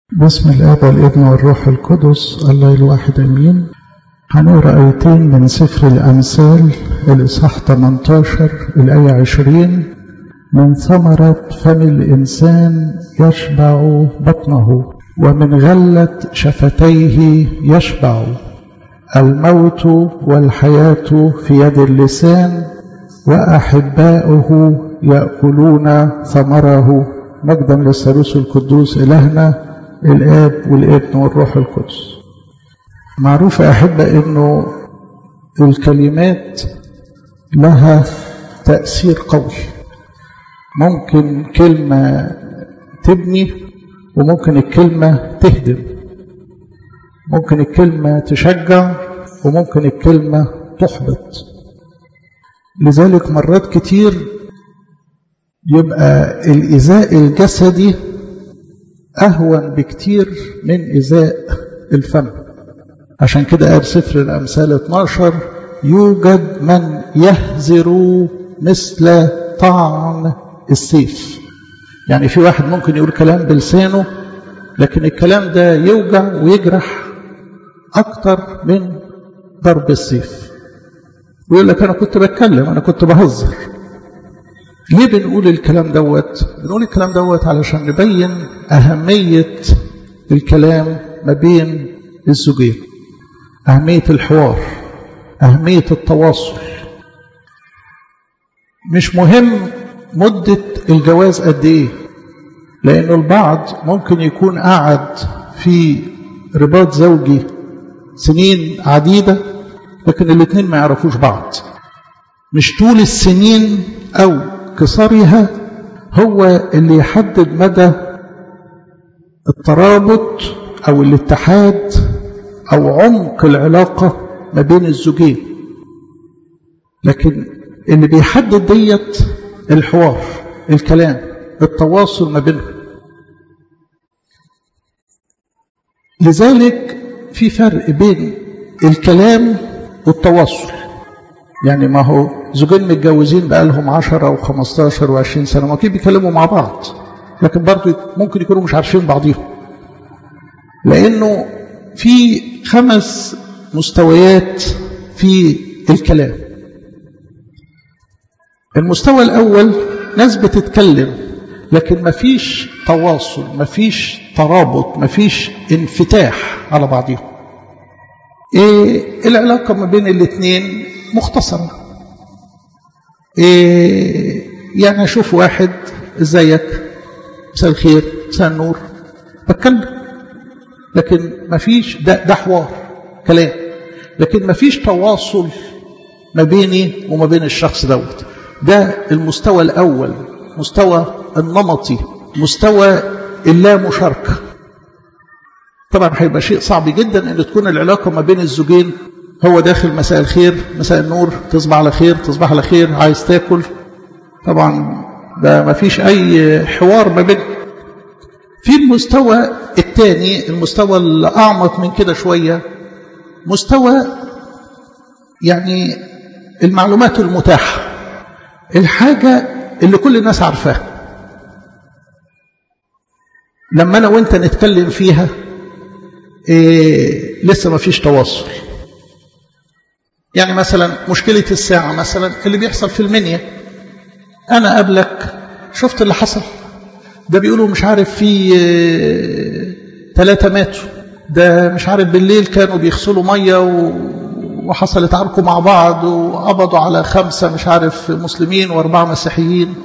بسم الآب والابن والروح القدس الله الواحد أمين هنقرأ آيتين من سفر الأمثال الإصحاح 18 الآية 20 من ثمرة فم الإنسان يشبع بطنه ومن غلة شفتيه يشبع الموت والحياة في يد اللسان وأحباؤه يأكلون ثمره مجدا للثالوث القدوس إلهنا الآب والابن والروح القدس معروف أحبة أنه الكلمات لها تأثير قوي ممكن كلمة تبني وممكن الكلمة تهدم ممكن الكلمة تشجع وممكن الكلمة تحبط لذلك مرات كتير يبقى الإيذاء الجسدي أهون بكتير من إيذاء الفم عشان كده قال سفر الأمثال 12 يوجد من يهزر مثل طعن السيف يعني في واحد ممكن يقول كلام بلسانه لكن الكلام ده يوجع ويجرح أكتر من ضرب السيف ويقول لك أنا كنت بتكلم أنا كنت بهزر ليه بنقول الكلام دوت بنقول الكلام دوت علشان نبين أهمية الكلام ما بين الزوجين أهمية الحوار أهمية التواصل مش مهم مدة الجواز قد إيه لأنه البعض ممكن يكون قاعد في رباط زوجي سنين عديدة لكن الاثنين ما يعرفوش بعض مش طول السنين أو قصرها هو اللي يحدد مدى الترابط أو الاتحاد أو عمق العلاقة ما بين الزوجين لكن اللي بيحدد ديت الحوار الكلام التواصل ما بينهم لذلك في فرق بين الكلام والتواصل يعني ما هو زوجين متجوزين بقالهم 10 و15 و20 سنه ما بيتكلموا مع بعض لكن برضه ممكن يكونوا مش عارفين بعضيهم لانه في خمس مستويات في الكلام المستوى الاول ناس بتتكلم لكن ما فيش تواصل ما فيش ترابط ما فيش انفتاح على بعضهم إيه العلاقه ما بين الاثنين مختصره إيه يعني اشوف واحد ازيك مساء الخير مساء النور بتكلم لكن ما فيش ده, ده حوار كلام لكن ما فيش تواصل ما بيني وما بين الشخص دوت ده المستوى الاول مستوى النمطي مستوى اللا مشاركه طبعا هيبقى شيء صعب جدا ان تكون العلاقه ما بين الزوجين هو داخل مساء الخير مساء النور تصبح على خير تصبح على خير عايز تاكل طبعا ده ما فيش اي حوار ما بين في المستوى الثاني المستوى الاعمق من كده شويه مستوى يعني المعلومات المتاحه الحاجه اللي كل الناس عارفاها لما انا وانت نتكلم فيها إيه لسه ما فيش تواصل يعني مثلا مشكلة الساعة مثلا اللي بيحصل في المنيا أنا قبلك شفت اللي حصل ده بيقولوا مش عارف في ثلاثة ماتوا ده مش عارف بالليل كانوا بيغسلوا مية وحصلت عركوا مع بعض وقبضوا على خمسة مش عارف مسلمين وأربعة مسيحيين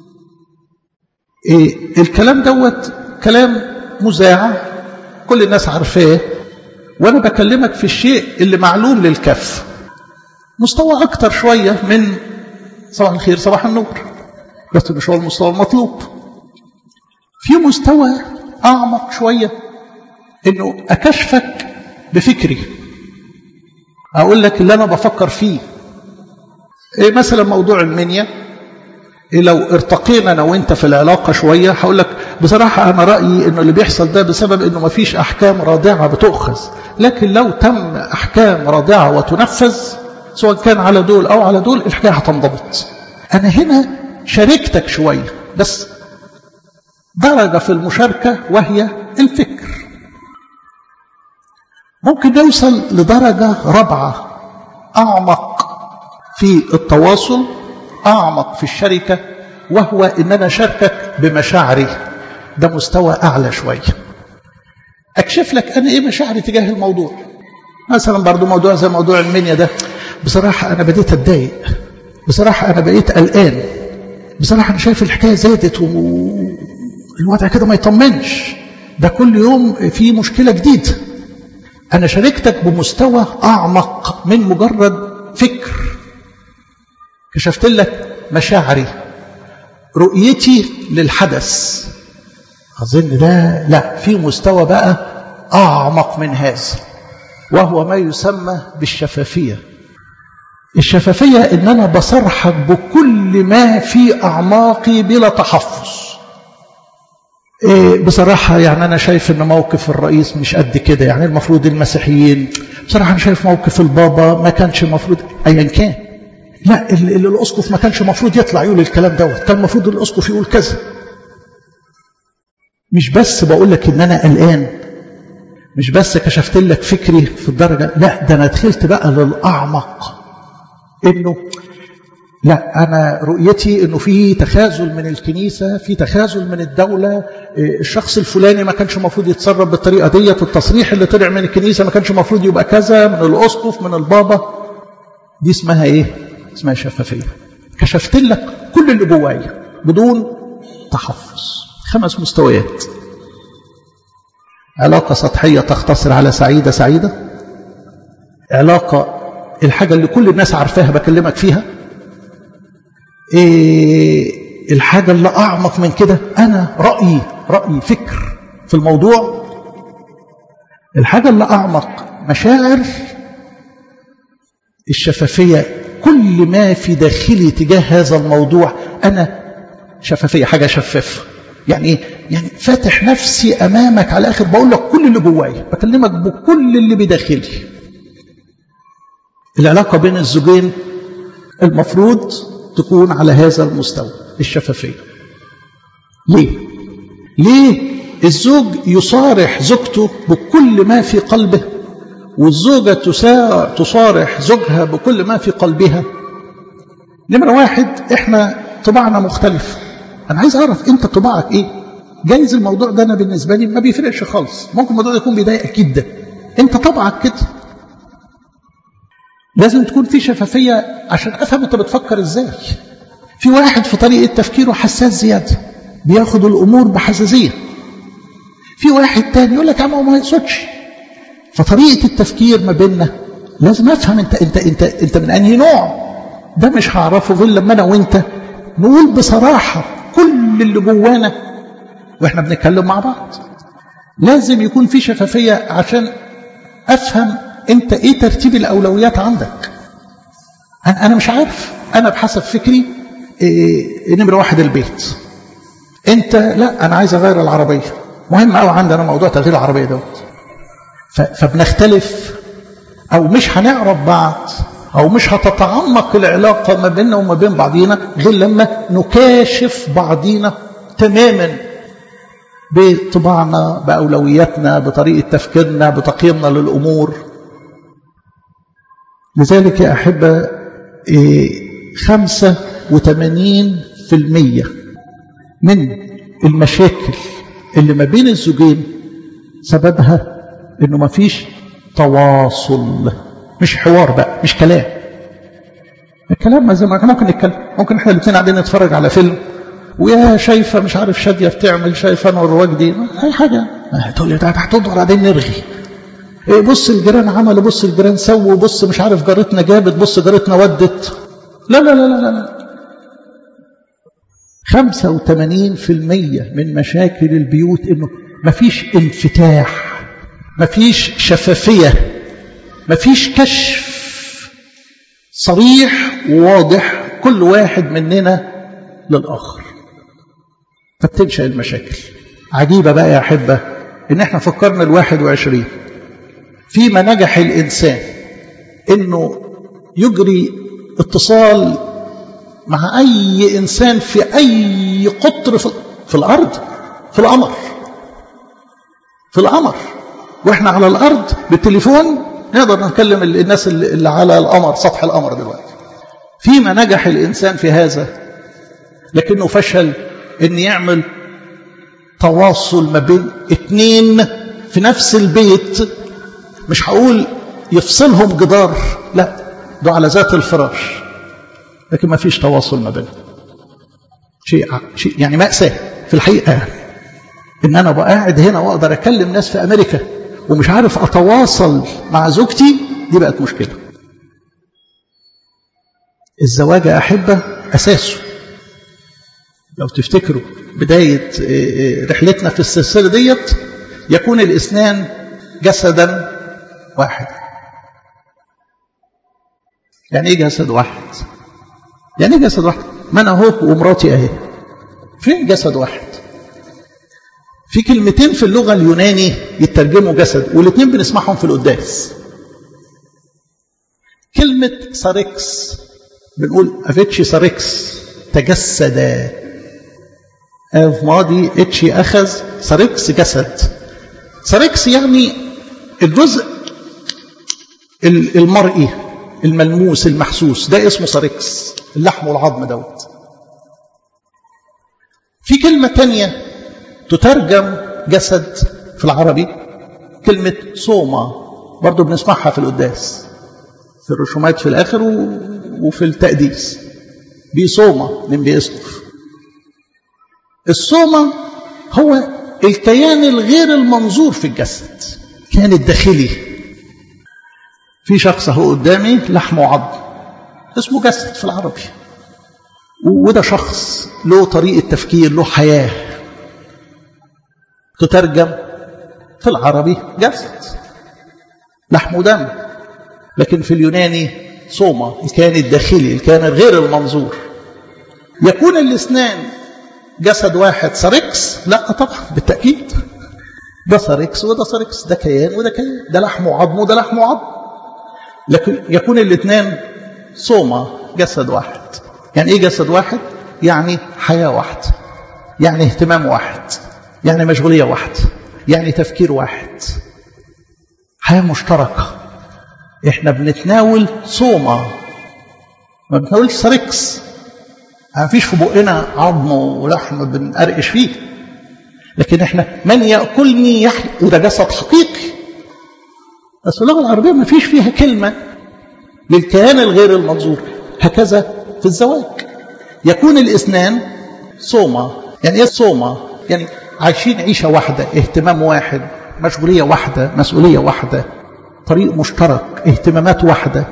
إيه الكلام دوت كلام مذاع كل الناس عارفاه وأنا بكلمك في الشيء اللي معلوم للكف مستوى أكتر شوية من صباح الخير صباح النور بس مش هو المستوى المطلوب في مستوى أعمق شوية إنه أكشفك بفكري أقول لك اللي أنا بفكر فيه إيه مثلا موضوع المنيا إيه لو ارتقينا أنا وأنت في العلاقة شوية هقول لك بصراحة أنا رأيي إنه اللي بيحصل ده بسبب إنه ما فيش أحكام رادعة بتؤخذ لكن لو تم أحكام رادعة وتنفذ سواء كان على دول أو على دول الحكاية هتنضبط أنا هنا شاركتك شوية بس درجة في المشاركة وهي الفكر ممكن نوصل لدرجة رابعة أعمق في التواصل أعمق في الشركة وهو إن أنا أشاركك بمشاعري ده مستوى أعلى شوية أكشف لك أنا إيه مشاعري تجاه الموضوع مثلا برضو موضوع زي موضوع المنيا ده بصراحة أنا بديت أتضايق بصراحة أنا بقيت قلقان بصراحة أنا شايف الحكاية زادت والوضع كده ما يطمنش ده كل يوم في مشكلة جديدة أنا شاركتك بمستوى أعمق من مجرد فكر كشفت لك مشاعري رؤيتي للحدث أظن ده لا في مستوى بقى أعمق من هذا وهو ما يسمى بالشفافية الشفافية إن أنا بصرحك بكل ما في أعماقي بلا تحفظ إيه بصراحة يعني أنا شايف أن موقف الرئيس مش قد كده يعني المفروض المسيحيين بصراحة أنا شايف موقف البابا ما كانش المفروض أيا كان لا اللي الأسقف ما كانش المفروض يطلع يقول الكلام دوت كان المفروض الأسقف يقول كذا مش بس بقول لك ان انا قلقان مش بس كشفت لك فكري في الدرجة لا ده انا دخلت بقى للأعمق انه لا أنا رؤيتي أنه في تخاذل من الكنيسة في تخاذل من الدولة الشخص الفلاني ما كانش المفروض يتصرف بالطريقة ديت التصريح اللي طلع من الكنيسة ما كانش المفروض يبقى كذا من الأسقف من البابا دي اسمها إيه؟ اسمها شفافية كشفت لك كل اللي جوايا بدون تحفظ خمس مستويات علاقة سطحية تختصر على سعيدة سعيدة علاقة الحاجة اللي كل الناس عارفاها بكلمك فيها إيه الحاجة اللي أعمق من كده أنا رأيي رأيي فكر في الموضوع الحاجة اللي أعمق مشاعر الشفافية كل ما في داخلي تجاه هذا الموضوع أنا شفافية حاجة شفافة يعني ايه؟ يعني فاتح نفسي أمامك على الآخر بقول لك كل اللي جوايا بكلمك بكل اللي بداخلي العلاقة بين الزوجين المفروض تكون على هذا المستوى الشفافية ليه؟ ليه الزوج يصارح زوجته بكل ما في قلبه والزوجة تصارح زوجها بكل ما في قلبها نمرة واحد احنا طباعنا مختلفة انا عايز اعرف انت طباعك ايه جايز الموضوع ده انا بالنسبة لي ما بيفرقش خالص ممكن الموضوع ده يكون بيضايقك جدا انت طبعك كده لازم تكون في شفافية عشان افهم انت بتفكر ازاي في واحد في طريقة تفكيره حساس زيادة بياخد الامور بحساسية في واحد تاني يقول لك يا عم ما يقصدش فطريقة التفكير ما بيننا لازم افهم انت انت انت انت من انهي نوع ده مش هعرفه غير لما انا وانت نقول بصراحة كل اللي جوانا واحنا بنتكلم مع بعض لازم يكون في شفافية عشان افهم انت ايه ترتيب الاولويات عندك انا مش عارف انا بحسب فكري إيه نمرة واحد البيت انت لا انا عايز اغير العربية مهم قوي عندنا موضوع تغيير العربية دوت فبنختلف او مش هنعرف بعض او مش هتتعمق العلاقة ما بيننا وما بين بعضينا غير لما نكاشف بعضينا تماما بطباعنا بأولوياتنا بطريقة تفكيرنا بتقييمنا للأمور لذلك يا أحبة خمسة وثمانين في المية من المشاكل اللي ما بين الزوجين سببها انه ما فيش تواصل مش حوار بقى مش كلام الكلام ما زي ما ممكن نتكلم ممكن احنا الاثنين قاعدين نتفرج على فيلم ويا شايفه مش عارف شاديه بتعمل شايفه انا والرواج اي حاجه تقول لي هتقعد بعدين نرغي إيه بص الجيران عملوا بص الجيران سووا بص مش عارف جارتنا جابت بص جارتنا ودت لا لا لا لا لا 85% من مشاكل البيوت انه مفيش انفتاح مفيش شفافية مفيش كشف صريح وواضح كل واحد مننا للآخر فبتنشأ المشاكل عجيبة بقى يا أحبة إن إحنا فكرنا الواحد وعشرين فيما نجح الإنسان إنه يجري اتصال مع أي إنسان في أي قطر في, في الأرض في القمر في القمر واحنا على الارض بالتليفون نقدر نكلم الناس اللي على القمر سطح القمر دلوقتي فيما نجح الانسان في هذا لكنه فشل ان يعمل تواصل ما بين اتنين في نفس البيت مش هقول يفصلهم جدار لا ده على ذات الفراش لكن ما فيش تواصل ما بينهم شيء شيء يعني مأساة في الحقيقة يعني ان انا ابقى قاعد هنا واقدر اكلم ناس في امريكا ومش عارف اتواصل مع زوجتي دي بقت مشكله الزواج يا احبه اساسه لو تفتكروا بدايه رحلتنا في السلسله ديت يكون الاثنان جسدا واحدا يعني ايه جسد واحد يعني ايه جسد واحد ما انا اهو ومراتي اهي فين جسد واحد في كلمتين في اللغة اليوناني يترجموا جسد والاثنين بنسمعهم في القداس كلمة ساركس بنقول أفيتشي ساركس تجسد في ماضي اتشي أخذ ساركس جسد ساركس يعني الجزء المرئي الملموس المحسوس ده اسمه ساركس اللحم والعظم دوت في كلمة تانية تترجم جسد في العربي كلمة صومة برضو بنسمعها في القداس في الرسومات في الآخر وفي التقديس بصومة من بيصرف الصومة هو الكيان الغير المنظور في الجسد كان الداخلي في شخص اهو قدامي لحم وعظم اسمه جسد في العربي وده شخص له طريقة تفكير له حياة تترجم في العربي جسد لحم ودم لكن في اليوناني صومة الكيان الداخلي الكيان الغير المنظور يكون الاثنان جسد واحد ساركس لا طبعا بالتأكيد ده ساركس وده ساركس ده كيان وده كيان ده لحم وعظم وده لحم وعظم لكن يكون الاثنان صومة جسد واحد يعني ايه جسد واحد يعني حياة واحدة يعني اهتمام واحد يعني مشغولية واحدة يعني تفكير واحد حياة مشتركة احنا بنتناول صومة ما بنتناولش سركس ما فيش في بقنا عظم ولحم بنقرقش فيه لكن احنا من يأكلني يحيى وده جسد حقيقي بس اللغة العربية ما فيش فيها كلمة للكيان الغير المنظور هكذا في الزواج يكون الاثنان صومة يعني ايه صومة يعني عايشين عيشة واحدة اهتمام واحد مشغولية واحدة مسؤولية واحدة طريق مشترك اهتمامات واحدة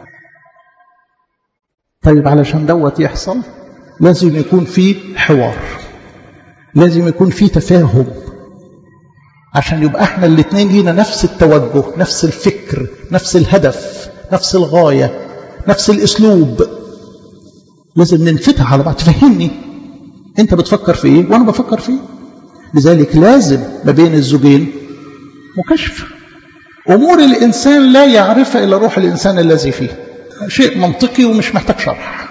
طيب علشان دوت يحصل لازم يكون في حوار لازم يكون في تفاهم عشان يبقى احنا الاثنين لينا نفس التوجه نفس الفكر نفس الهدف نفس الغاية نفس الاسلوب لازم ننفتح على بعض تفهمني انت بتفكر في ايه وانا بفكر في ايه لذلك لازم ما بين الزوجين مكاشفة أمور الإنسان لا يعرفها إلا روح الإنسان الذي فيه شيء منطقي ومش محتاج شرح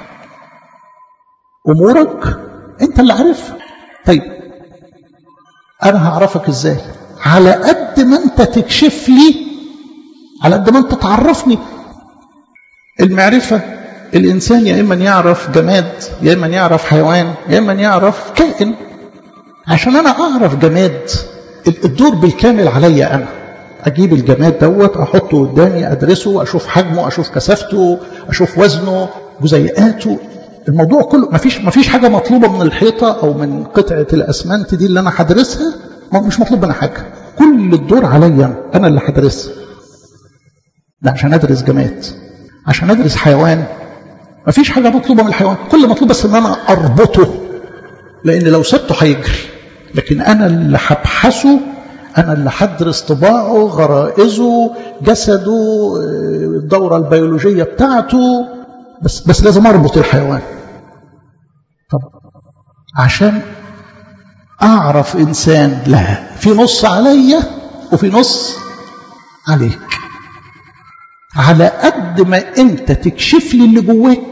أمورك أنت اللي عارفها طيب أنا هعرفك إزاي على قد ما أنت تكشف لي على قد ما أنت تعرفني المعرفة الإنسان يا إما يعرف جماد يا إما يعرف حيوان يا إما يعرف كائن عشان أنا أعرف جماد الدور بالكامل عليا أنا أجيب الجماد دوت أحطه قدامي أدرسه أشوف حجمه أشوف كثافته أشوف وزنه جزيئاته الموضوع كله مفيش مفيش حاجة مطلوبة من الحيطة أو من قطعة الأسمنت دي اللي أنا هدرسها مش مطلوب منها حاجة كل الدور عليا أنا اللي هدرسها ده عشان أدرس جماد عشان أدرس حيوان مفيش حاجة مطلوبة من الحيوان كل مطلوب بس إن أنا أربطه لأن لو سبته هيجري لكن أنا اللي هبحثه أنا اللي هدرس طباعه غرائزه جسده الدورة البيولوجية بتاعته بس بس لازم أربط الحيوان طب عشان أعرف إنسان لا في نص عليا وفي نص عليك على قد ما أنت تكشف لي اللي جواك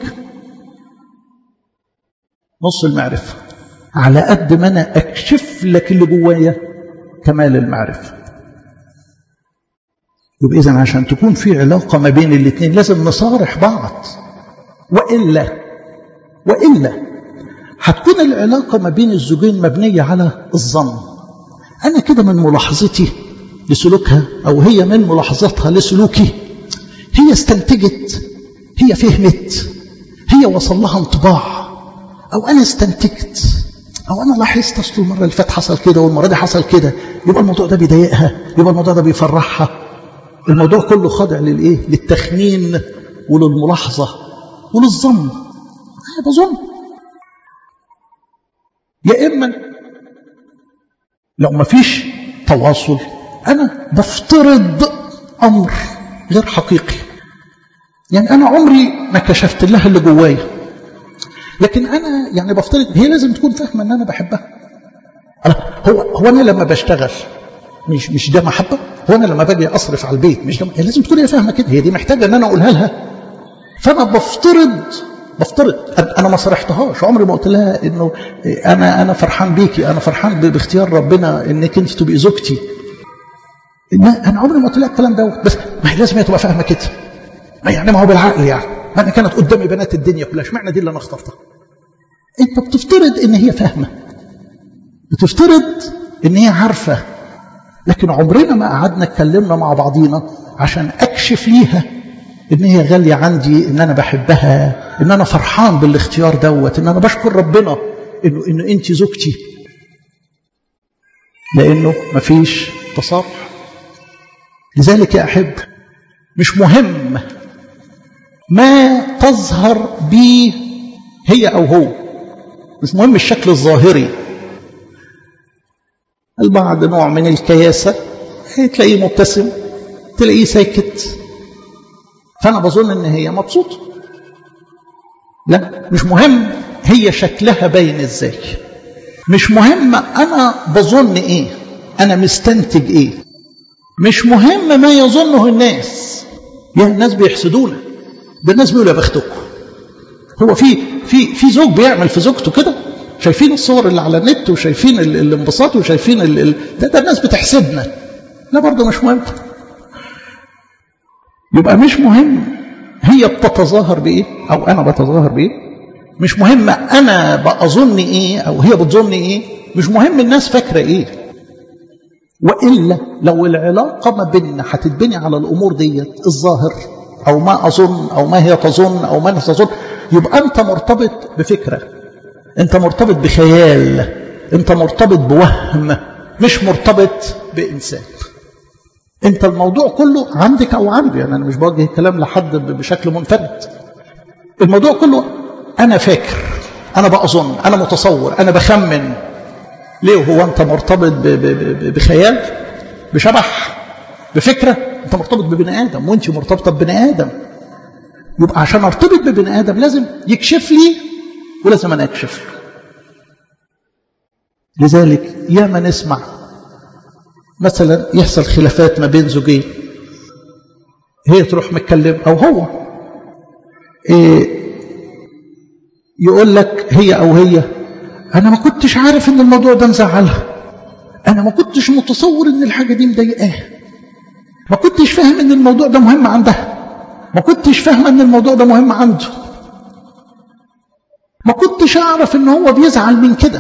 نص المعرفة على قد ما أنا أكشف لك اللي جوايا كمال المعرفة يبقى إذا عشان تكون في علاقة ما بين الاثنين لازم نصارح بعض وإلا وإلا هتكون العلاقة ما بين الزوجين مبنية على الظن أنا كده من ملاحظتي لسلوكها أو هي من ملاحظتها لسلوكي هي استنتجت هي فهمت هي وصل لها انطباع أو أنا استنتجت أو أنا لاحظت أصل المرة اللي فاتت حصل كده والمرة دي حصل كده يبقى الموضوع ده بيضايقها يبقى الموضوع ده بيفرحها الموضوع كله خاضع للإيه؟ للتخمين وللملاحظة وللظن أنا بظن يا إما لو ما فيش تواصل أنا بفترض أمر غير حقيقي يعني أنا عمري ما كشفت لها اللي جوايا لكن أنا يعني بفترض هي لازم تكون فاهمة إن أنا بحبها هو هو أنا لما بشتغل مش مش ده محبة هو أنا لما باجي أصرف على البيت مش ده هي لازم تكون هي فاهمة كده هي دي محتاجة إن أنا أقولها لها فأنا بفترض بفترض انا ما صرحتهاش عمري ما قلت لها انه انا انا فرحان بيكي انا فرحان باختيار ربنا انك انت تبقي زوجتي ما انا عمري ما قلت لها الكلام دوت بس ما هي لازم هي تبقى فاهمه كده ما يعني ما هو بالعقل يعني ما انا كانت قدامي بنات الدنيا كلها اشمعنى دي اللي انا اخترتها انت بتفترض ان هي فاهمه بتفترض ان هي عارفه لكن عمرنا ما قعدنا اتكلمنا مع بعضينا عشان اكشف ليها ان هي غالية عندي ان انا بحبها ان انا فرحان بالاختيار دوت ان انا بشكر ربنا انه انه انت زوجتي لانه مفيش تصارح لذلك يا احب مش مهم ما تظهر به هي او هو مش مهم الشكل الظاهري البعض نوع من الكياسة تلاقيه مبتسم تلاقيه ساكت فأنا بظن إن هي مبسوطة لا مش مهم هي شكلها باين إزاي مش مهم أنا بظن إيه أنا مستنتج إيه مش مهم ما يظنه الناس يا الناس بيحسدونا ده الناس بيقولوا يا بختكم هو في في في زوج بيعمل في زوجته كده شايفين الصور اللي على النت وشايفين الانبساط وشايفين ال ال ده, ده الناس بتحسدنا لا برضه مش مهم يبقى مش مهم هي بتتظاهر بايه او انا بتظاهر بايه مش مهم انا بظن ايه او هي بتظن ايه مش مهم الناس فاكره ايه والا لو العلاقه ما بيننا هتتبني على الامور ديت الظاهر او ما اظن او ما هي تظن او ما انا تظن يبقى انت مرتبط بفكره انت مرتبط بخيال انت مرتبط بوهم مش مرتبط بانسان انت الموضوع كله عندك او عندي يعني انا مش بوجه الكلام لحد بشكل منفرد الموضوع كله انا فاكر انا بأظن انا متصور انا بخمن ليه هو انت مرتبط بخيال بشبح بفكره انت مرتبط ببني ادم وانت مرتبطه ببني ادم يبقى عشان ارتبط ببني ادم لازم يكشف لي ولازم انا اكشف له لذلك ياما نسمع مثلا يحصل خلافات ما بين زوجين هي تروح متكلم او هو إيه يقول لك هي او هي انا ما كنتش عارف ان الموضوع ده مزعلها انا ما كنتش متصور ان الحاجه دي مضايقاها ما كنتش فاهم ان الموضوع ده مهم عندها ما كنتش فاهمه ان الموضوع ده مهم عنده ما كنتش اعرف ان هو بيزعل من كده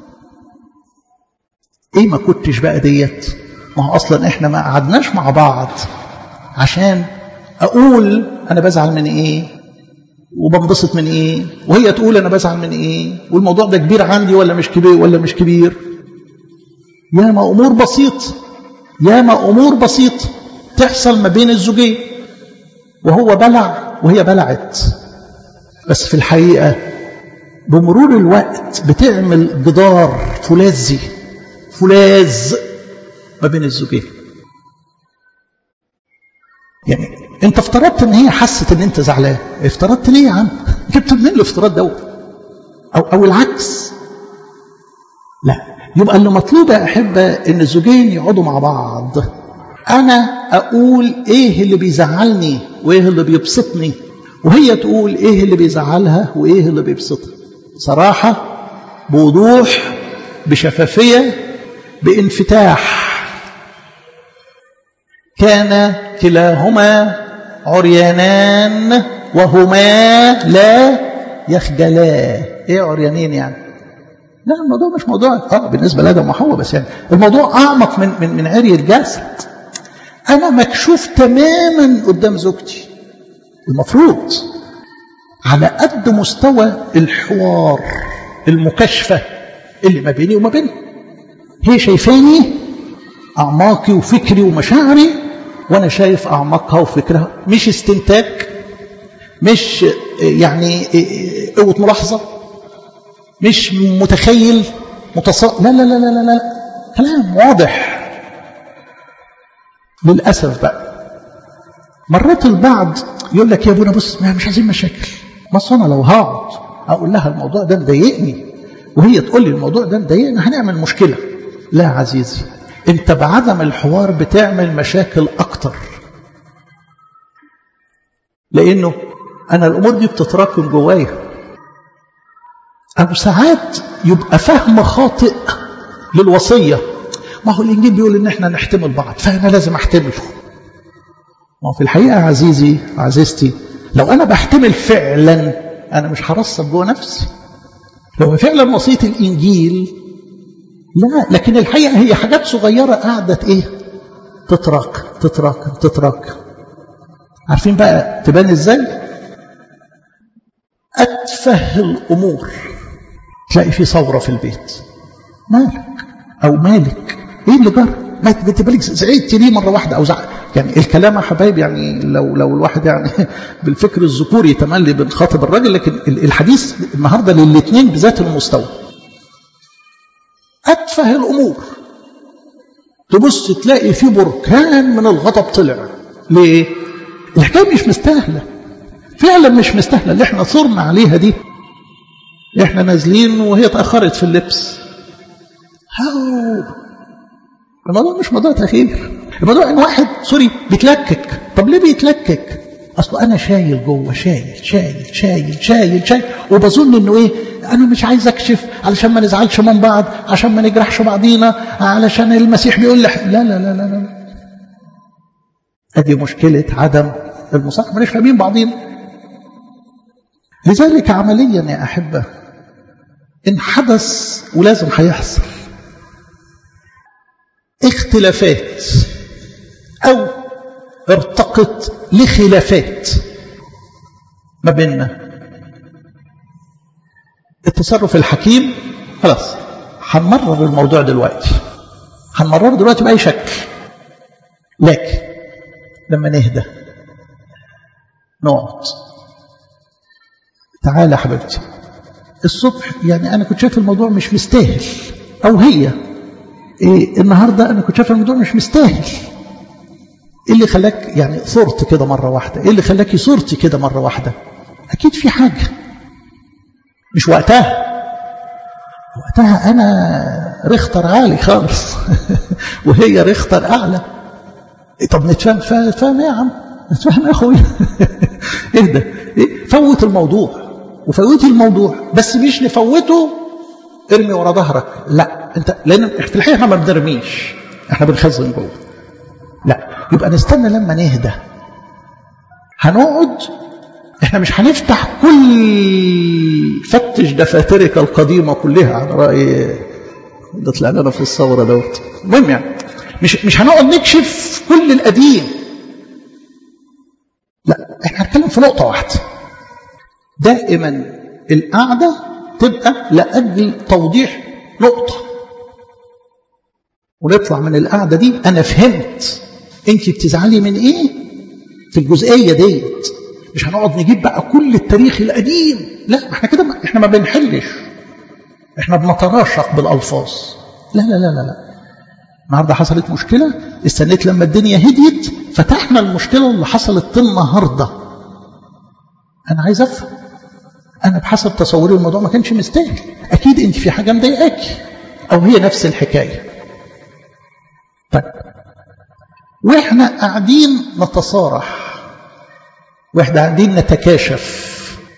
ايه ما كنتش بقى ديت ما هو اصلا احنا ما قعدناش مع بعض عشان اقول انا بزعل من ايه وبنبسط من ايه وهي تقول انا بزعل من ايه والموضوع ده كبير عندي ولا مش كبير ولا مش كبير ياما امور بسيط ياما امور بسيط تحصل ما بين الزوجين وهو بلع وهي بلعت بس في الحقيقه بمرور الوقت بتعمل جدار فولاذي فولاذ ما بين الزوجين يعني انت افترضت ان هي حست ان انت زعلان افترضت ليه يا عم جبت منين الافتراض دوت او او العكس لا يبقى اللي مطلوب يا احبه ان الزوجين يقعدوا مع بعض انا اقول ايه اللي بيزعلني وايه اللي بيبسطني وهي تقول ايه اللي بيزعلها وايه اللي بيبسطها صراحه بوضوح بشفافيه بانفتاح كان كلاهما عريانان وهما لا يخجلا ايه عريانين يعني لا الموضوع مش موضوع اه بالنسبه لادم وحواء بس يعني الموضوع اعمق من من من عري الجسد انا مكشوف تماما قدام زوجتي المفروض على قد مستوى الحوار المكاشفه اللي ما بيني وما بينها هي شايفاني اعماقي وفكري ومشاعري وانا شايف اعماقها وفكرها مش استنتاج مش يعني قوه ملاحظه مش متخيل متص... لا لا لا لا لا لا كلام واضح للاسف بقى مرات البعض يقول لك يا ابونا بص مش عايزين مشاكل بس انا لو هقعد اقول لها الموضوع ده مضايقني وهي تقول لي الموضوع ده مضايقنا هنعمل مشكله لا عزيزي انت بعدم الحوار بتعمل مشاكل اكتر لانه انا الامور دي بتتراكم جوايا او ساعات يبقى فهم خاطئ للوصيه ما هو الانجيل بيقول ان احنا نحتمل بعض فانا لازم احتمله ما هو في الحقيقه عزيزي عزيزتي لو انا بحتمل فعلا انا مش هرصب جوه نفسي لو فعلا وصيه الانجيل لا لكن الحقيقه هي حاجات صغيره قعدت ايه تتراكم تتراكم تتراكم عارفين بقى تبان ازاي اتفه الامور تلاقي في ثوره في البيت مالك او مالك ايه اللي جرى ما انت بالك زعلت ليه مره واحده او زعل يعني الكلام يا حبايب يعني لو لو الواحد يعني بالفكر الذكوري تملي بنخاطب الراجل لكن الحديث النهارده للاثنين بذات المستوى اتفه الامور تبص تلاقي في بركان من الغضب طلع ليه الحكايه مش مستاهله فعلا مش مستاهله اللي احنا صرنا عليها دي احنا نازلين وهي اتاخرت في اللبس هاو الموضوع مش موضوع تاخير الموضوع ان واحد سوري بيتلكك طب ليه بيتلكك اصل انا شايل جوه شايل شايل شايل شايل شايل وبظن انه ايه انا مش عايز اكشف علشان ما نزعلش من بعض عشان ما نجرحش بعضينا علشان المسيح بيقول لي لا لا لا لا لا ادي مشكله عدم المصاحبه مش فاهمين بعضينا لذلك عمليا يا احبه ان حدث ولازم هيحصل اختلافات او ارتقت لخلافات ما بيننا التصرف الحكيم خلاص هنمرر الموضوع دلوقتي هنمرره دلوقتي بأي شكل لكن لما نهدى نقعد تعالى يا حبيبتي الصبح يعني أنا كنت شايف الموضوع مش مستاهل أو هي إيه النهاردة أنا كنت شايف الموضوع مش مستاهل ايه اللي خلاك يعني صرت كده مرة واحدة ايه اللي خلاكي صرتي كده مرة واحدة اكيد في حاجة مش وقتها وقتها انا رختر عالي خالص وهي رختر اعلى إيه طب نتفاهم فاهم يا عم نتفاهم يا اخويا اهدى إيه فوت الموضوع وفوتي الموضوع بس مش نفوته ارمي ورا ظهرك لا انت لان في الحقيقه احنا ما بنرميش احنا بنخزن جوه لا يبقى نستنى لما نهدى هنقعد احنا مش هنفتح كل فتش دفاترك القديمه كلها على راي ده طلع لنا في الثوره دوت المهم يعني مش مش هنقعد نكشف كل القديم لا احنا هنتكلم في نقطه واحده دائما القعده تبقى لاجل توضيح نقطه ونطلع من القعده دي انا فهمت انت بتزعلي من ايه في الجزئيه ديت مش هنقعد نجيب بقى كل التاريخ القديم لا احنا كده ما احنا ما بنحلش احنا بنتراشق بالالفاظ لا لا لا لا لا النهارده حصلت مشكله استنيت لما الدنيا هديت فتحنا المشكله اللي حصلت النهارده انا عايز افهم انا بحسب تصوري الموضوع ما كانش مستاهل اكيد انت في حاجه مضايقاكي او هي نفس الحكايه طيب واحنا قاعدين نتصارح واحنا قاعدين نتكاشف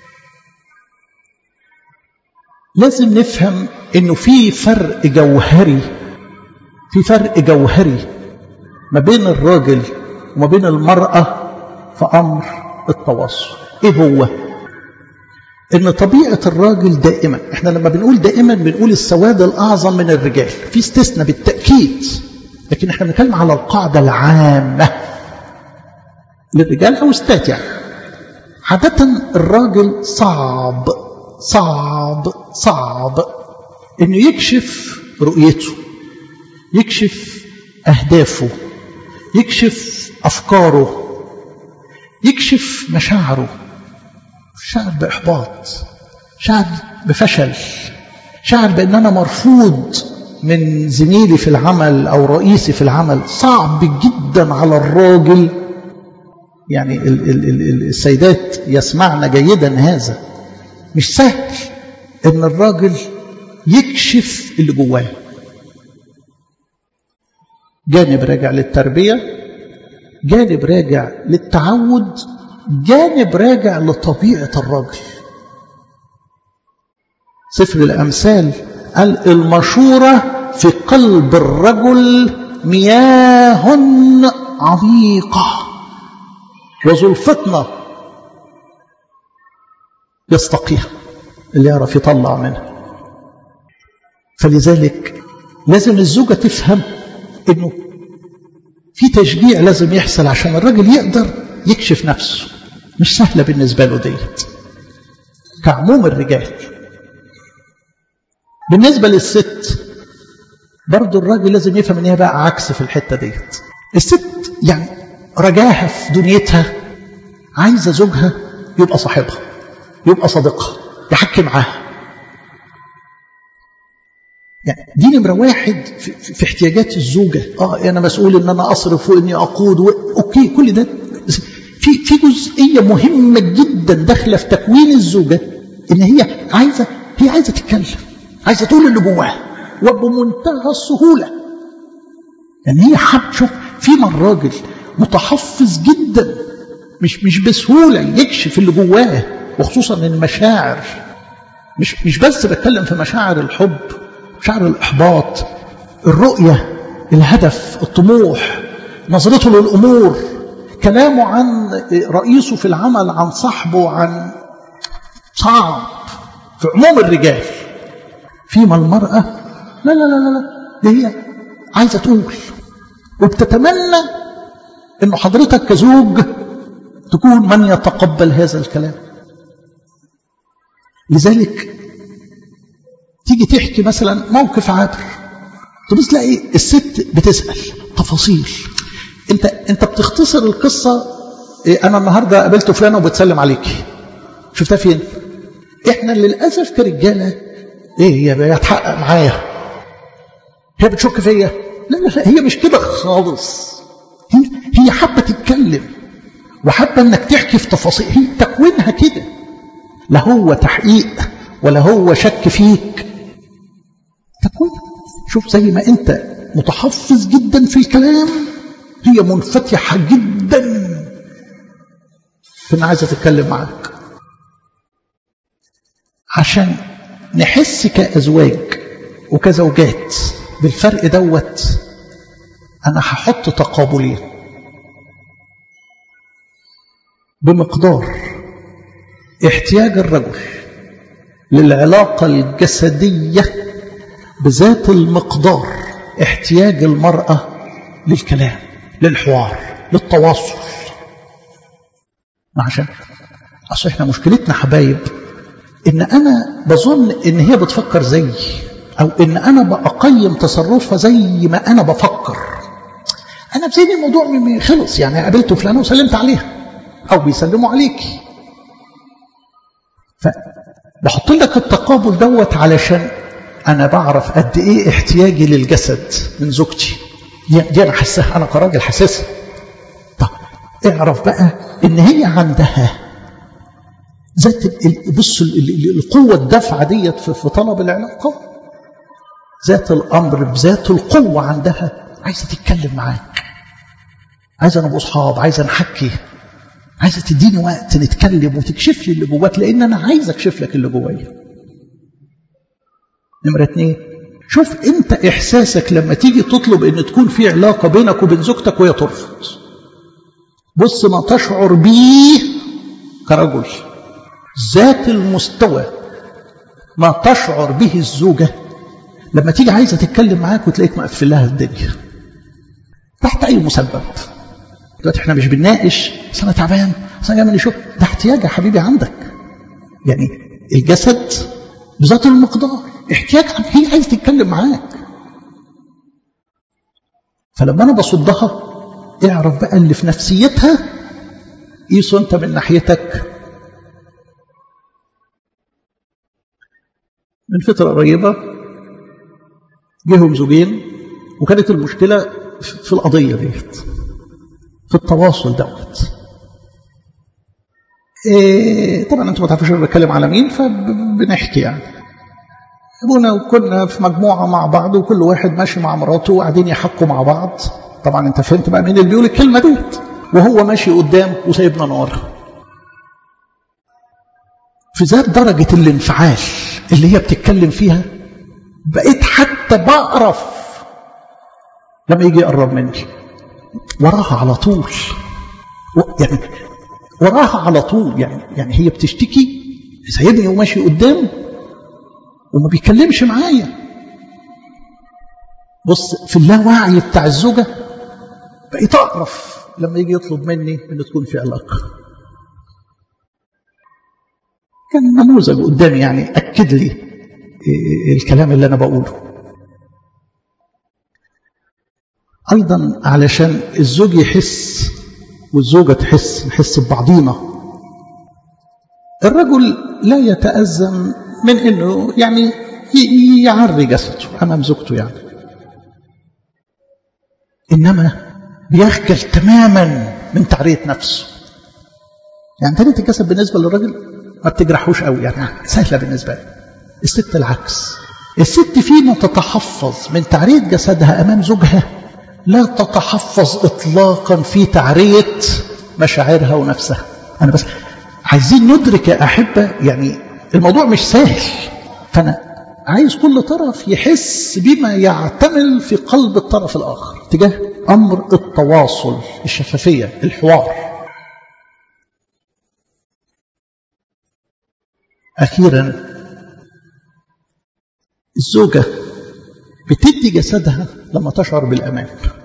لازم نفهم انه في فرق جوهري في فرق جوهري ما بين الراجل وما بين المرأة في أمر التواصل إيه هو؟ إن طبيعة الراجل دائما إحنا لما بنقول دائما بنقول السواد الأعظم من الرجال في استثناء بالتأكيد لكن إحنا بنتكلم على القاعدة العامة للرجال أو ستات يعني عادة الراجل صعب صعب صعب إنه يكشف رؤيته يكشف أهدافه يكشف أفكاره يكشف مشاعره شعر بإحباط شعر بفشل شعر بأن أنا مرفوض من زميلي في العمل أو رئيسي في العمل صعب جدا على الراجل يعني ال ال ال السيدات يسمعن جيدا هذا مش سهل ان الراجل يكشف اللي جواه جانب راجع للتربية جانب راجع للتعود جانب راجع لطبيعة الرجل سفر الأمثال قال المشورة في قلب الرجل مياه عميقة وذو الفطنة يستقيها اللي يعرف يطلع منها فلذلك لازم الزوجة تفهم انه في تشجيع لازم يحصل عشان الراجل يقدر يكشف نفسه مش سهلة بالنسبة له ديت كعموم الرجال بالنسبة للست برضو الراجل لازم يفهم ان هي بقى عكس في الحتة ديت الست يعني رجاها في دنيتها عايزة زوجها يبقى صاحبها يبقى صديقها يحكي معاها يعني دي نمرة واحد في, في احتياجات الزوجة اه انا مسؤول ان انا اصرف واني اقود و... اوكي كل ده في في جزئية مهمة جدا داخلة في تكوين الزوجة ان هي عايزة هي عايزة تتكلم عايزة تقول اللي جواها وبمنتهى السهولة يعني هي حب شوف فيما الراجل متحفظ جدا مش مش بسهولة يكشف اللي جواه وخصوصا المشاعر مش مش بس بتكلم في مشاعر الحب مشاعر الإحباط الرؤية الهدف الطموح نظرته للأمور كلامه عن رئيسه في العمل عن صاحبه عن صعب في عموم الرجال فيما المرأة لا لا لا لا دي هي عايزة تقول وبتتمنى انه حضرتك كزوج تكون من يتقبل هذا الكلام لذلك تيجي تحكي مثلا موقف عابر تبص تلاقي الست بتسأل تفاصيل انت انت بتختصر القصة إيه انا النهاردة قابلت فلانة وبتسلم عليكي شفتها فين احنا للأسف كرجالة ايه هي هتحقق معايا هي بتشك فيا لا لا هي مش كده خالص هي هي حابة تتكلم وحابة انك تحكي في تفاصيل هي تكوينها كده لا هو تحقيق ولا هو شك فيك تكوين شوف زي ما انت متحفظ جدا في الكلام هي منفتحة جدا في انها عايزة تتكلم معاك عشان نحس كأزواج وكزوجات بالفرق دوت أنا هحط تقابلين بمقدار احتياج الرجل للعلاقة الجسدية بذات المقدار احتياج المرأة للكلام للحوار للتواصل عشان أصل احنا مشكلتنا حبايب ان انا بظن ان هي بتفكر زيي او ان انا بقيم تصرفها زي ما انا بفكر انا بزيني الموضوع خلص يعني قابلت فلانه وسلمت عليها او بيسلموا عليكي فبحط لك التقابل دوت علشان انا بعرف قد ايه احتياجي للجسد من زوجتي دي انا حاساها انا كراجل حاسسها طب اعرف بقى ان هي عندها ذات بص القوة الدافعة ديت في طلب العلاقة ذات الأمر بذات القوة عندها عايزة تتكلم معاك عايزة نبقى أصحاب عايزة نحكي عايزة تديني وقت نتكلم وتكشف لي اللي جواك لأن أنا عايز أكشف لك اللي جوايا نمرة اتنين شوف أنت إحساسك لما تيجي تطلب أن تكون في علاقة بينك وبين زوجتك وهي ترفض بص ما تشعر بيه كرجل ذات المستوى ما تشعر به الزوجة لما تيجي عايزة تتكلم معاك وتلاقيك مقفل لها الدنيا تحت أي مسبب دلوقتي احنا مش بنناقش بس انا تعبان بس انا جاي من شغل ده احتياج يا حبيبي عندك يعني الجسد بذات المقدار احتياج هي عايز تتكلم معاك فلما انا بصدها اعرف بقى اللي في نفسيتها قيسوا انت من ناحيتك من فترة قريبة جيهم زوجين وكانت المشكلة في القضية ديت في التواصل دوت إيه طبعا انتم ما تعرفوش انا بتكلم على مين فبنحكي يعني ابونا وكنا في مجموعه مع بعض وكل واحد ماشي مع مراته وقاعدين يحكوا مع بعض طبعا انت فهمت بقى مين اللي بيقول الكلمه ديت وهو ماشي قدام وسايبنا نار في ذات درجه الانفعال اللي هي بتتكلم فيها بقيت حتى بقرف لما يجي يقرب مني وراها على طول يعني وراها على طول يعني يعني هي بتشتكي سايبني وماشي قدام وما بيتكلمش معايا بص في اللاوعي بتاع الزوجة بقيت أقرف لما يجي يطلب مني أن تكون في علاقة كان نموذج قدامي يعني أكد لي الكلام اللي أنا بقوله أيضا علشان الزوج يحس والزوجة تحس نحس ببعضينا الرجل لا يتأذن من أنه يعني يعري جسده أمام زوجته يعني إنما بيخجل تماما من تعرية نفسه يعني تعرية الجسد بالنسبة للرجل ما بتجرحوش قوي يعني سهلة بالنسبة له الست العكس الست فيما تتحفظ من تعرية جسدها أمام زوجها لا تتحفظ إطلاقا في تعرية مشاعرها ونفسها أنا بس عايزين ندرك يا أحبة يعني الموضوع مش سهل فأنا عايز كل طرف يحس بما يعتمل في قلب الطرف الآخر تجاه أمر التواصل الشفافية الحوار أخيرا الزوجة بتدي جسدها لما تشعر بالأمان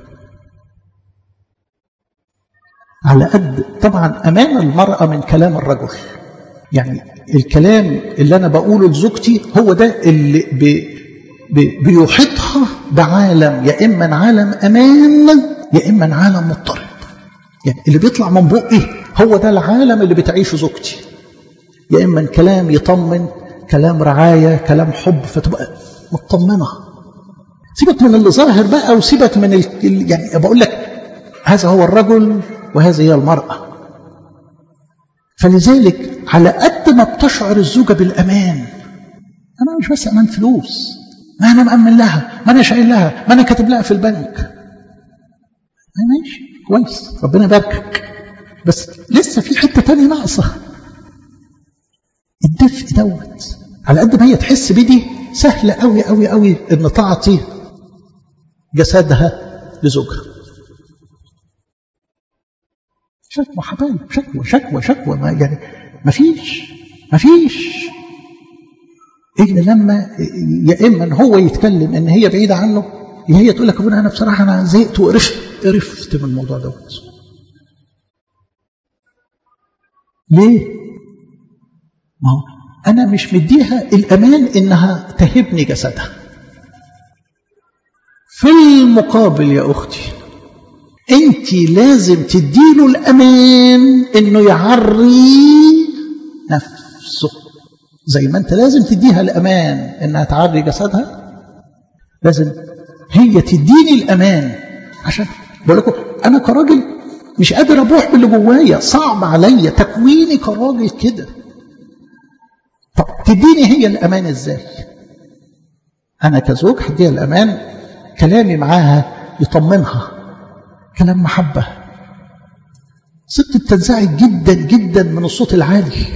على قد طبعا أمان المرأة من كلام الرجل يعني الكلام اللي أنا بقوله لزوجتي هو ده اللي بي بي بيحيطها بعالم يا إما عالم أمان يا إما عالم مضطرب يعني اللي بيطلع من بقي هو ده العالم اللي بتعيشه زوجتي يا إما كلام يطمن كلام رعاية كلام حب فتبقى مطمنة سيبك من اللي ظاهر بقى وسيبك من ال... يعني بقول لك هذا هو الرجل وهذه هي المرأة فلذلك على قد ما بتشعر الزوجة بالأمان أنا مش بس أمان فلوس ما أنا مأمن لها ما أنا شايل لها ما أنا كاتب لها في البنك ماشي كويس ربنا يباركك بس لسه في حتة تانية ناقصة الدفء دوت على قد ما هي تحس بدي سهلة قوي قوي قوي إن تعطي جسدها لزوجها شكوى حبايب شكوى شكوى شكوى ما يعني ما فيش ما فيش إلا لما يا إما إن هو يتكلم إن هي بعيدة عنه يا هي تقول لك أبونا أنا بصراحة أنا زهقت وقرفت قرفت من الموضوع دوت ليه؟ ما هو أنا مش مديها الأمان إنها تهبني جسدها في المقابل يا أختي أنت لازم تديله الأمان إنه يعري نفسه زي ما أنت لازم تديها الأمان إنها تعري جسدها لازم هي تديني الأمان عشان بقول لكم أنا كراجل مش قادر أبوح باللي جوايا صعب عليا تكويني كراجل كده طب تديني هي الأمان إزاي أنا كزوج هديها الأمان كلامي معاها يطمنها كلام محبة ست بتنزعج جدا جدا من الصوت العالي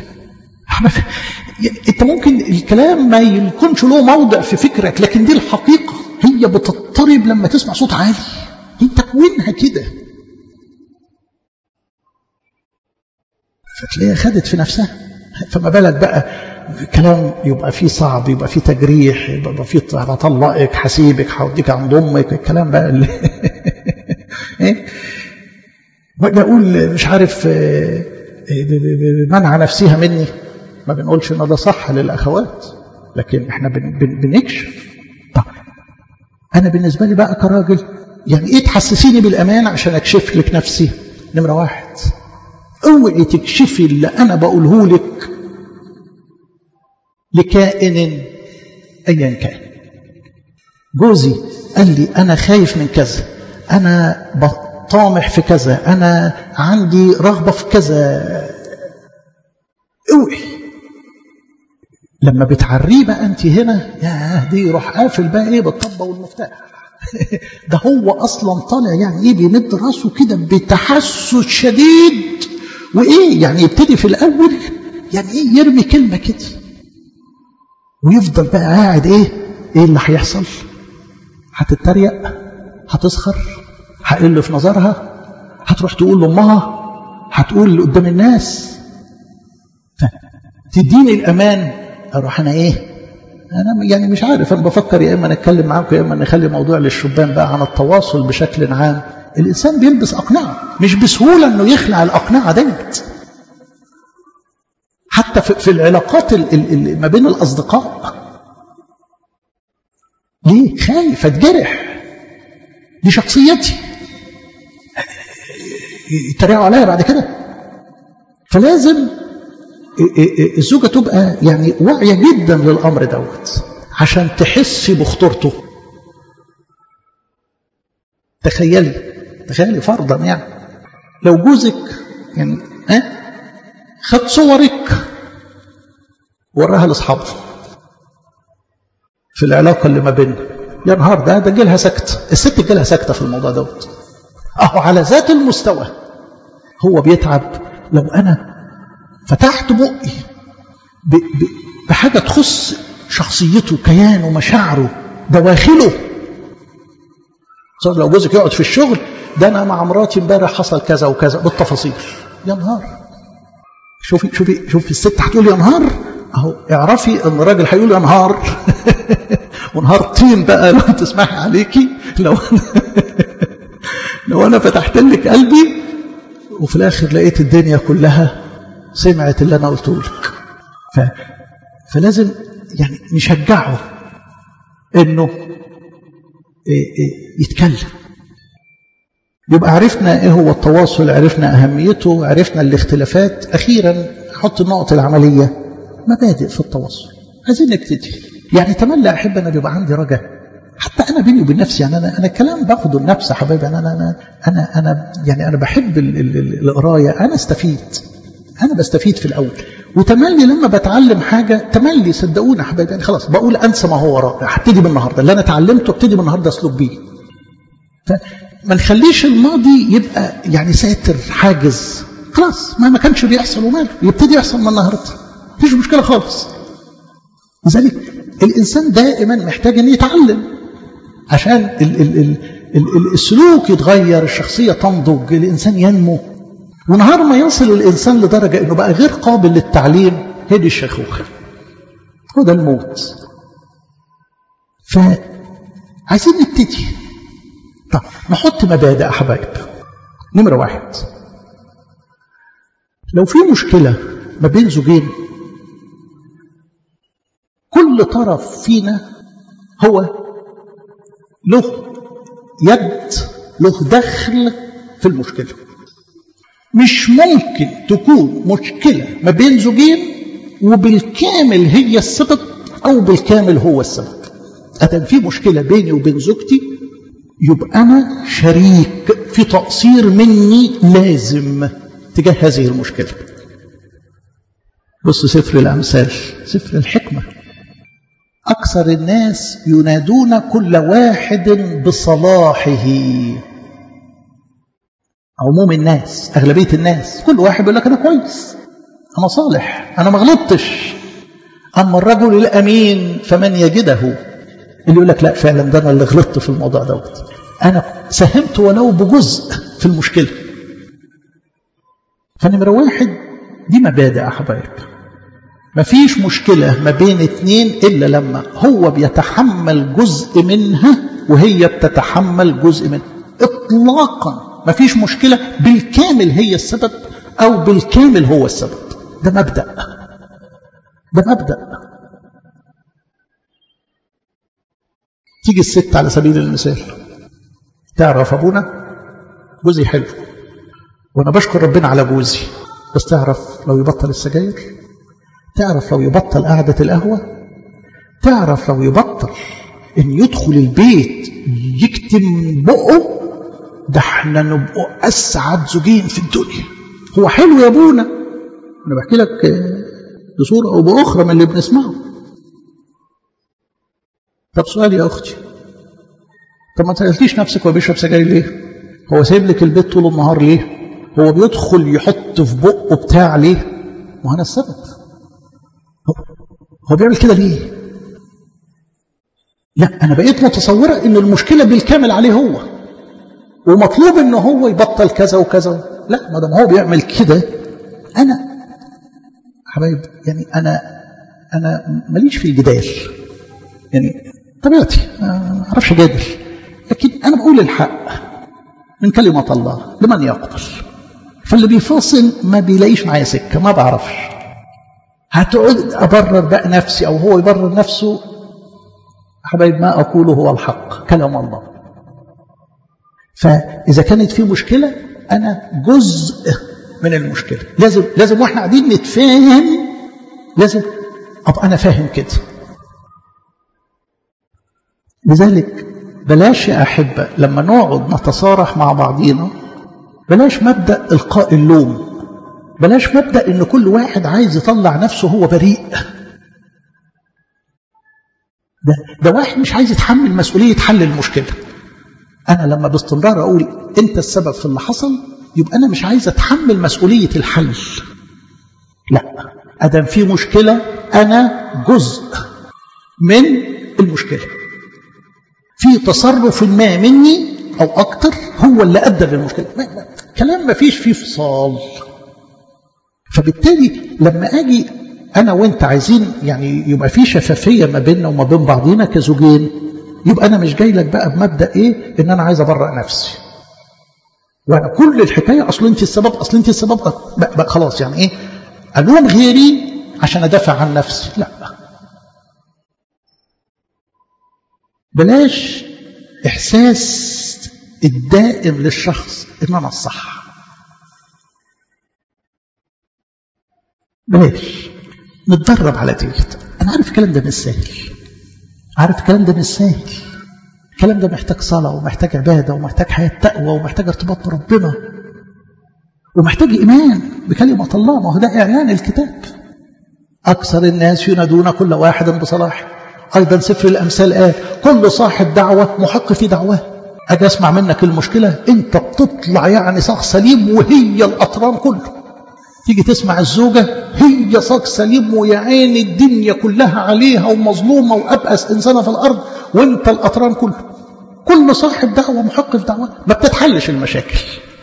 انت ممكن الكلام ما يكونش له موضع في فكرك لكن دي الحقيقة هي بتضطرب لما تسمع صوت عالي هي تكوينها كده فتلاقيها خدت في نفسها فما بالك بقى كلام يبقى فيه صعب يبقى فيه تجريح يبقى فيه هطلقك هسيبك هوديك عند امك الكلام بقى اللي ايه باجي اقول مش عارف منع نفسها مني ما بنقولش ان ده صح للاخوات لكن احنا بن بن بنكشف طب انا بالنسبه لي بقى كراجل يعني ايه تحسسيني بالامان عشان اكشف لك نفسي نمره واحد اوعي تكشفي اللي انا بقوله لك لكائن ايا كان جوزي قال لي انا خايف من كذا انا طامح في كذا انا عندي رغبه في كذا اوعي لما بتعريه بقى انت هنا يا دي يروح قافل بقى ايه بالطبه والمفتاح ده هو اصلا طالع يعني ايه بيمد راسه كده بتحسس شديد وايه يعني يبتدي في الاول يعني ايه يرمي كلمه كده ويفضل بقى قاعد ايه ايه اللي هيحصل هتتريق هتسخر هقل في نظرها هتروح تقول لامها هتقول قدام الناس تديني الامان اروح انا ايه انا يعني مش عارف انا بفكر يا اما نتكلم معاكم يا اما نخلي موضوع للشبان بقى عن التواصل بشكل عام الانسان بيلبس اقنعه مش بسهوله انه يخلع الاقنعه ديت حتى في العلاقات اللي ما بين الاصدقاء ليه خايف اتجرح دي شخصيتي يتريقوا عليا بعد كده فلازم الزوجة تبقى يعني واعية جدا للأمر دوت عشان تحسي بخطورته تخيلي تخيلي فرضا يعني لو جوزك يعني اه خد صورك وراها لاصحابه في العلاقة اللي ما بيننا يا نهار ده ده جيلها سكت الست جيلها سكتة في الموضوع دوت اهو على ذات المستوى هو بيتعب لو انا فتحت بقي بحاجة تخص شخصيته كيانه مشاعره دواخله صار لو جوزك يقعد في الشغل ده انا مع مراتي امبارح حصل كذا وكذا بالتفاصيل يا نهار شوفي شوفي شوفي الست هتقول يا نهار اهو اعرفي ان الراجل هيقول يا نهار ونهار طين بقى لو تسمحي عليكي لو لو انا فتحت لك قلبي وفي الاخر لقيت الدنيا كلها سمعت اللي انا قلته لك ف... فلازم يعني نشجعه انه يتكلم يبقى عرفنا ايه هو التواصل عرفنا اهميته عرفنا الاختلافات اخيرا حط النقط العمليه مبادئ في التواصل عايزين نبتدي يعني تملى احب انا بيبقى عندي رجاء حتى انا بيني وبين نفسي يعني انا انا الكلام باخده لنفسي حبايبي انا انا انا انا يعني انا بحب القرايه انا استفيد انا بستفيد في الاول وتملي لما بتعلم حاجه تملي صدقوني حبايبي يعني خلاص بقول انسى ما هو وراء هبتدي من النهارده اللي انا اتعلمته ابتدي من النهارده اسلك بيه فما نخليش الماضي يبقى يعني ساتر حاجز خلاص ما ما كانش بيحصل وماله يبتدي يحصل من النهارده مفيش مشكله خالص لذلك الانسان دائما محتاج ان يتعلم عشان ال ال ال ال السلوك يتغير الشخصيه تنضج الانسان ينمو ونهار ما يصل الانسان لدرجه انه بقى غير قابل للتعليم هدي الشيخوخه هو ده الموت فعايزين نبتدي طب نحط مبادئ يا حبايب نمره واحد لو في مشكله ما بين زوجين كل طرف فينا هو له يد له دخل في المشكله مش ممكن تكون مشكله ما بين زوجين وبالكامل هي السبب او بالكامل هو السبب ادم في مشكله بيني وبين زوجتي يبقى انا شريك في تقصير مني لازم تجاه هذه المشكله بص سفر الامثال سفر الحكمه أكثر الناس ينادون كل واحد بصلاحه عموم الناس أغلبية الناس كل واحد يقول لك أنا كويس أنا صالح أنا ما غلطتش أما الرجل الأمين فمن يجده اللي يقول لك لا فعلا ده أنا اللي غلطت في الموضوع دوت أنا ساهمت ولو بجزء في المشكلة فنمرة واحد دي مبادئ يا حبايب مفيش مشكلة ما بين اتنين إلا لما هو بيتحمل جزء منها وهي بتتحمل جزء منها إطلاقا مفيش مشكلة بالكامل هي السبب أو بالكامل هو السبب ده مبدأ ده مبدأ تيجي الست على سبيل المثال تعرف أبونا جوزي حلو وأنا بشكر ربنا على جوزي بس تعرف لو يبطل السجاير تعرف لو يبطل قعدة القهوة تعرف لو يبطل إن يدخل البيت يكتم بقه ده احنا نبقوا أسعد زوجين في الدنيا هو حلو يا أبونا أنا بحكي لك بصورة أو بأخرى من اللي بنسمعه طب سؤال يا أختي طب ما سألتيش نفسك هو بيشرب سجاير ليه هو سايب لك البيت طول النهار ليه هو بيدخل يحط في بقه بتاع ليه ما أنا السبب هو بيعمل كده ليه لا أنا بقيت متصورة إن المشكلة بالكامل عليه هو ومطلوب إن هو يبطل كذا وكذا لا ما دام هو بيعمل كده أنا حبايب يعني أنا أنا ماليش في الجدال يعني طبيعتي ما أعرفش أجادل لكن أنا بقول الحق من كلمة الله لمن يقبل فاللي بيفاصل ما بيلاقيش معايا سكة ما بعرفش هتقعد أبرر بقى نفسي أو هو يبرر نفسه حبايب ما أقوله هو الحق كلام الله فإذا كانت في مشكلة أنا جزء من المشكلة لازم لازم واحنا قاعدين نتفاهم لازم أبقى أنا فاهم كده لذلك بلاش يا أحبة لما نقعد نتصارح مع بعضينا بلاش مبدأ إلقاء اللوم بلاش مبدأ إن كل واحد عايز يطلع نفسه هو بريء ده, ده واحد مش عايز يتحمل مسؤولية حل المشكلة أنا لما باستمرار أقول أنت السبب في اللي حصل يبقى أنا مش عايز أتحمل مسؤولية الحل لا أدم في مشكلة أنا جزء من المشكلة في تصرف ما مني أو أكتر هو اللي أدى للمشكلة ما ما كلام ما فيش فيه فصال فبالتالي لما أجي أنا وأنت عايزين يعني يبقى في شفافية ما بيننا وما بين بعضينا كزوجين يبقى أنا مش جاي لك بقى بمبدأ إيه إن أنا عايز أبرأ نفسي وأنا كل الحكاية أصل أنت السبب أصل أنت السبب بقى بقى خلاص يعني إيه ألوم غيري عشان أدافع عن نفسي لا بلاش إحساس الدائم للشخص إن أنا الصح بلاش نتدرب على ديت أنا عارف الكلام ده مش سهل عارف الكلام ده مش سهل الكلام ده محتاج صلاة ومحتاج عبادة ومحتاج حياة تقوى ومحتاج ارتباط بربنا ومحتاج إيمان بكلمة الله ما هو ده إعلان الكتاب أكثر الناس ينادون كل واحد بصلاح أيضا سفر الأمثال قال كل صاحب دعوة محق في دعواه أجي أسمع منك المشكلة أنت بتطلع يعني صاغ سليم وهي الأطران كله تيجي تسمع الزوجة هي صاغ سليم ويا عين الدنيا كلها عليها ومظلومة وأبأس إنسانة في الأرض وأنت الأطران كله كل صاحب دعوة محق في دعوة ما بتتحلش المشاكل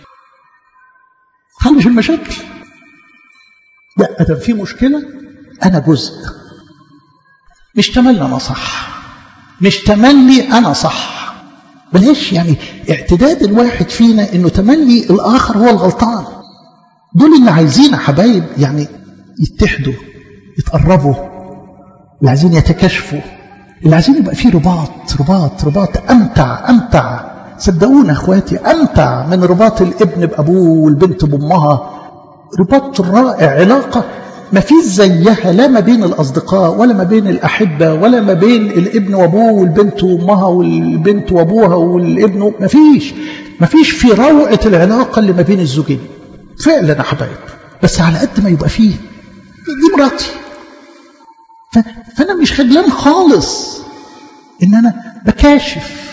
تحلش المشاكل لا أدم في مشكلة أنا جزء مش تملي أنا صح مش تملي أنا صح بلاش يعني اعتداد الواحد فينا انه تملي الاخر هو الغلطان دول اللي عايزين يا حبايب يعني يتحدوا يتقربوا اللي عايزين يتكاشفوا اللي عايزين يبقى فيه رباط رباط رباط امتع امتع صدقونا اخواتي امتع من رباط الابن بابوه والبنت بامها رباط رائع علاقه ما فيش زيها لا ما بين الأصدقاء ولا ما بين الأحبة ولا ما بين الابن وأبوه والبنت وأمها والبنت وأبوها والابن ما فيش ما فيش في روعة العلاقة اللي ما بين الزوجين فعلا يا حبايب بس على قد ما يبقى فيه دي مراتي فأنا مش خجلان خالص إن أنا بكاشف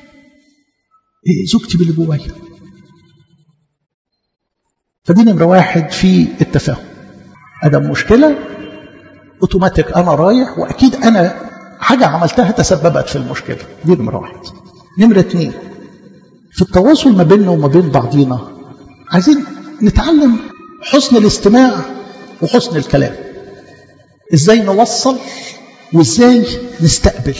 زوجتي باللي جوايا فدي نمرة واحد في التفاهم ادم مشكله اوتوماتيك انا رايح واكيد انا حاجه عملتها تسببت في المشكله دي نمره واحد نمره اثنين في التواصل ما بيننا وما بين بعضينا عايزين نتعلم حسن الاستماع وحسن الكلام ازاي نوصل وازاي نستقبل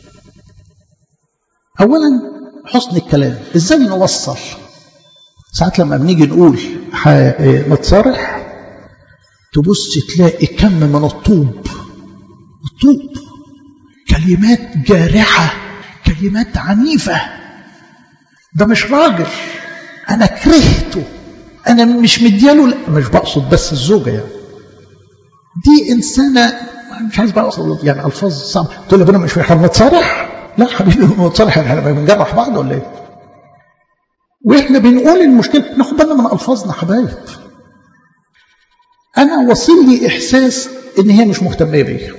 اولا حسن الكلام ازاي نوصل ساعات لما بنيجي نقول نتصارح تبص تلاقي كم من الطوب الطوب كلمات جارحة كلمات عنيفة ده مش راجل أنا كرهته أنا مش مدياله مش بقصد بس الزوجة يعني دي إنسانة مش عايز بقى أقصد يعني ألفاظ صعبة تقول لي مش احنا بنتصارح لا حبيبي بنتصارح احنا بنجرح بعض ولا إيه؟ واحنا بنقول المشكلة ناخد بالنا من ألفاظنا حبايب أنا وصل لي إحساس إن هي مش مهتمة بيا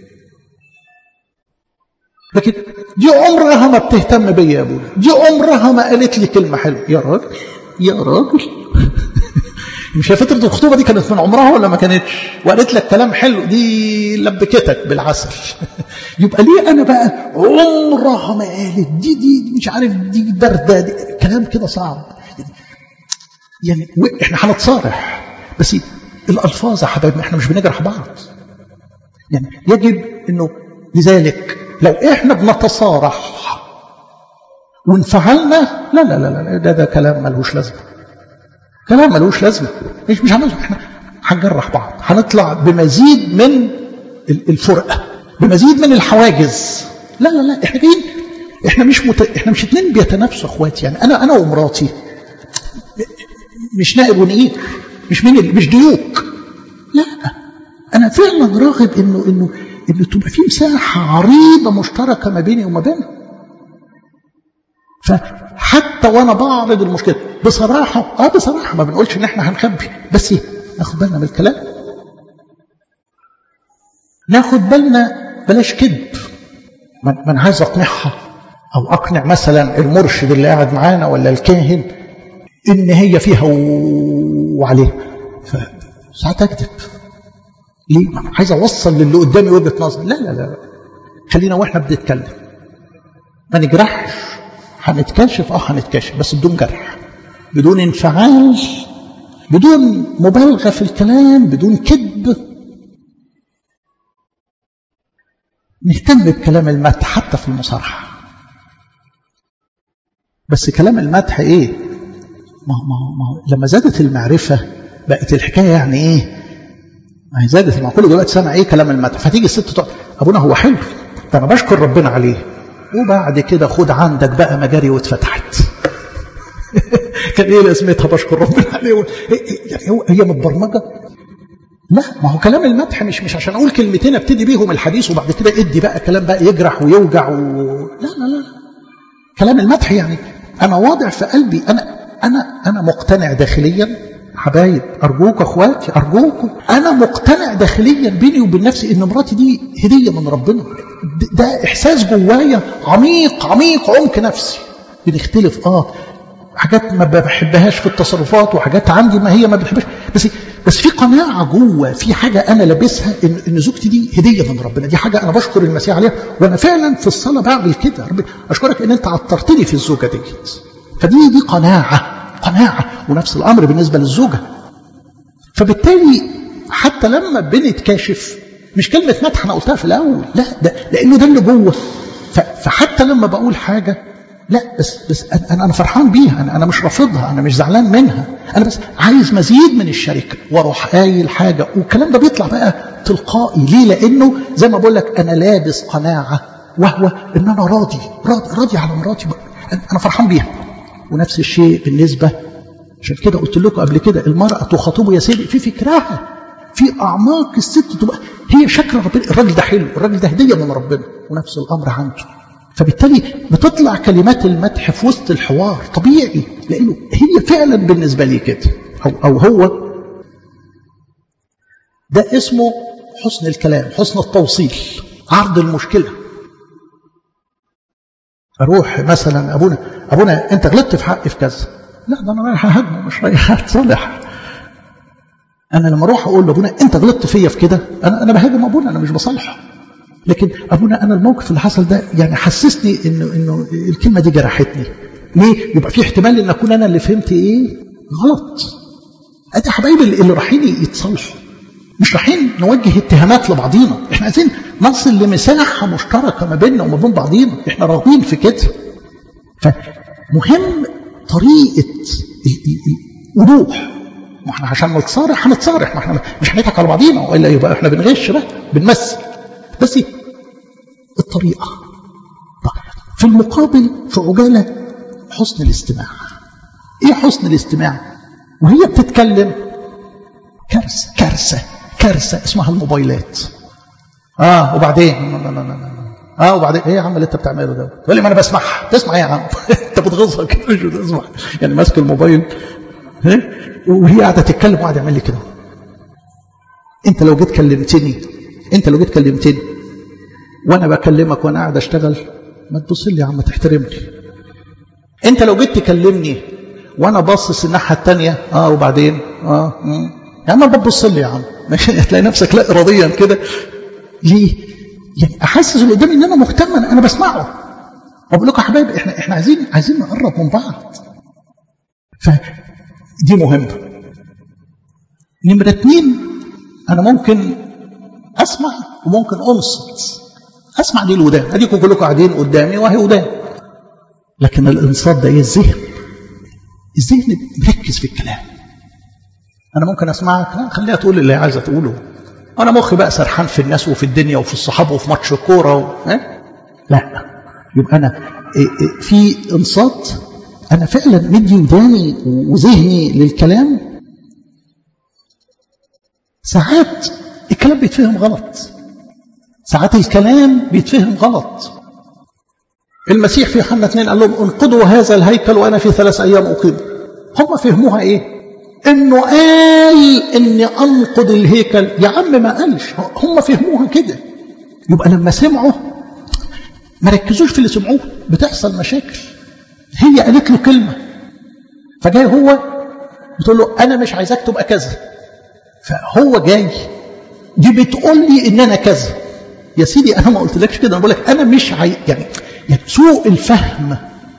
لكن دي عمرها ما بتهتم بيا يا ابويا دي عمرها ما قالت لي كلمة حلوة يا راجل يا راجل مش هي فترة الخطوبة دي كانت من عمرها ولا ما كانتش وقالت لك كلام حلو دي لبكتك بالعسل يبقى ليه أنا بقى عمرها ما قالت دي دي مش عارف دي باردة دي كلام كده صعب يعني احنا هنتصارح بس الألفاظ يا حبايبنا احنا مش بنجرح بعض يعني يجب انه لذلك لو احنا بنتصارح وانفعلنا لا لا لا لا ده ده كلام ملوش لازمه كلام ملوش لازمه مش مش هنطلع احنا هنجرح بعض هنطلع بمزيد من الفرقه بمزيد من الحواجز لا لا لا احنا جايين احنا مش مت... احنا مش اتنين بيتنافسوا اخواتي يعني انا انا ومراتي مش نائب ونقير مش مين مش ديوك لا انا فعلا راغب انه انه انه تبقى في مساحه عريضه مشتركه ما بيني وما بينها فحتى وانا بعرض المشكله بصراحه اه بصراحه ما بنقولش ان احنا هنخبي بس ناخد بالنا من الكلام ناخد بالنا بلاش كذب ما انا عايز اقنعها او اقنع مثلا المرشد اللي قاعد معانا ولا الكاهن ان هي فيها وعليها فساعات اكذب ليه؟ عايز اوصل للي قدامي وجهه نظر لا لا لا خلينا واحنا بنتكلم ما نجرحش هنتكاشف اه هنتكاشف بس بدون جرح بدون انفعال بدون مبالغه في الكلام بدون كذب نهتم بكلام المدح حتى في المصارحه بس كلام المدح ايه ما هو ما هو ما هو لما زادت المعرفه بقت الحكايه يعني ايه ما هي زادت ما كل دلوقتي سامع ايه كلام المدح فتيجي الست تقول ابونا هو حلو ده انا بشكر ربنا عليه وبعد كده خد عندك بقى مجاري واتفتحت كان ايه لازمتها بشكر ربنا عليه يعني هو هي متبرمجه لا ما هو كلام المدح مش مش عشان اقول كلمتين ابتدي بيهم الحديث وبعد كده ادي بقى كلام بقى يجرح ويوجع و... لا لا لا كلام المدح يعني انا واضع في قلبي انا انا انا مقتنع داخليا حبايب أرجوك أخواتي أرجوكم أنا مقتنع داخليا بيني وبين نفسي إن مراتي دي هدية من ربنا ده إحساس جوايا عميق عميق عمق نفسي بنختلف آه حاجات ما بحبهاش في التصرفات وحاجات عندي ما هي ما بتحبهاش بس بس في قناعة جوه في حاجة أنا لابسها إن, إن زوجتي دي هدية من ربنا دي حاجة أنا بشكر المسيح عليها وأنا فعلا في الصلاة بعمل كده ربي أشكرك إن أنت عطرتني في الزوجة ديت فدي دي قناعة قناعة ونفس الأمر بالنسبة للزوجة فبالتالي حتى لما بنتكاشف مش كلمة مدح أنا قلتها في الأول لا ده لأنه ده اللي جوه فحتى لما بقول حاجة لا بس بس أنا أنا فرحان بيها أنا أنا مش رافضها أنا مش زعلان منها أنا بس عايز مزيد من الشركة وأروح قايل حاجة والكلام ده بيطلع بقى تلقائي ليه؟ لأنه زي ما بقول لك أنا لابس قناعة وهو إن أنا راضي راضي, راضي على مراتي أنا فرحان بيها ونفس الشيء بالنسبة عشان كده قلت لكم قبل كده المرأة تخاطبه يا سيدي في فكرها في أعماق الست تبقى هي شكل ربنا الراجل ده حلو الراجل ده هدية من ربنا ونفس الأمر عنده فبالتالي بتطلع كلمات المدح في وسط الحوار طبيعي لأنه هي فعلا بالنسبة لي كده أو, أو هو ده اسمه حسن الكلام حسن التوصيل عرض المشكلة أروح مثلا أبونا أبونا أنت غلطت في حقي في كذا لا ده أنا رايح أهاجمه مش رايح أتصالح أنا لما أروح أقول لأبونا أنت غلطت فيا في كده أنا أنا بهاجم أبونا أنا مش بصالحه لكن أبونا أنا الموقف اللي حصل ده يعني حسسني إنه إنه الكلمة دي جرحتني ليه؟ يبقى في احتمال إن أكون أنا اللي فهمت إيه غلط أدي حبايبي اللي رايحين يتصالحوا مش رايحين نوجه اتهامات لبعضينا احنا عايزين نصل لمساحة مشتركة ما بيننا وما بين بعضينا احنا راضيين في كده فمهم طريقة الوضوح ما احنا عشان نتصارح هنتصارح ما احنا مش هنضحك على بعضينا والا يبقى احنا بنغش بقى بنمثل بس الطريقة في المقابل في عجالة حسن الاستماع ايه حسن الاستماع وهي بتتكلم كارثة كارثة كارثة اسمها الموبايلات اه وبعدين اه وبعدين ايه يا عم اللي انت بتعمله ده تقول لي ما انا بسمعها تسمع ايه يا عم انت بتغصها كده مش بتسمع يعني ماسك الموبايل ها وهي قاعده تتكلم وقاعده يعمل لي كده انت لو جيت كلمتني انت لو جيت كلمتني وانا بكلمك وانا قاعد اشتغل ما تبص لي يا عم تحترمني انت لو جيت تكلمني وانا باصص الناحيه الثانيه اه وبعدين اه مم. يا عم بتبص لي يا عم ماشي هتلاقي نفسك لا اراديا كده ليه؟ يعني احسس اللي قدامي ان انا مهتم انا بسمعه بقول لكم يا حبايبي احنا احنا عايزين عايزين نقرب من بعض فدي مهمه نمره اثنين انا ممكن اسمع وممكن انصت اسمع دي الودان اديكم كلكم قاعدين قدامي وهي ودان لكن الانصات ده ايه الذهن الذهن مركز في الكلام انا ممكن اسمعك خليها تقول اللي هي عايزه تقوله انا مخي بقى سرحان في الناس وفي الدنيا وفي الصحاب وفي ماتش الكوره و... اه؟ لا يبقى انا في انصات انا فعلا مدي وداني وذهني للكلام ساعات الكلام بيتفهم غلط ساعات الكلام بيتفهم غلط المسيح في يوحنا 2 قال لهم انقضوا هذا الهيكل وانا في ثلاث ايام اقيم هم فهموها ايه انه قال اني انقض الهيكل يا عم ما قالش هم فهموها كده يبقى لما سمعوا ما ركزوش في اللي سمعوه بتحصل مشاكل هي قالت له كلمه فجاي هو بتقول له انا مش عايزاك تبقى كذا فهو جاي دي بتقول لي ان انا كذا يا سيدي انا ما قلتلكش كده انا بقول لك انا مش عاي... يعني يعني سوء الفهم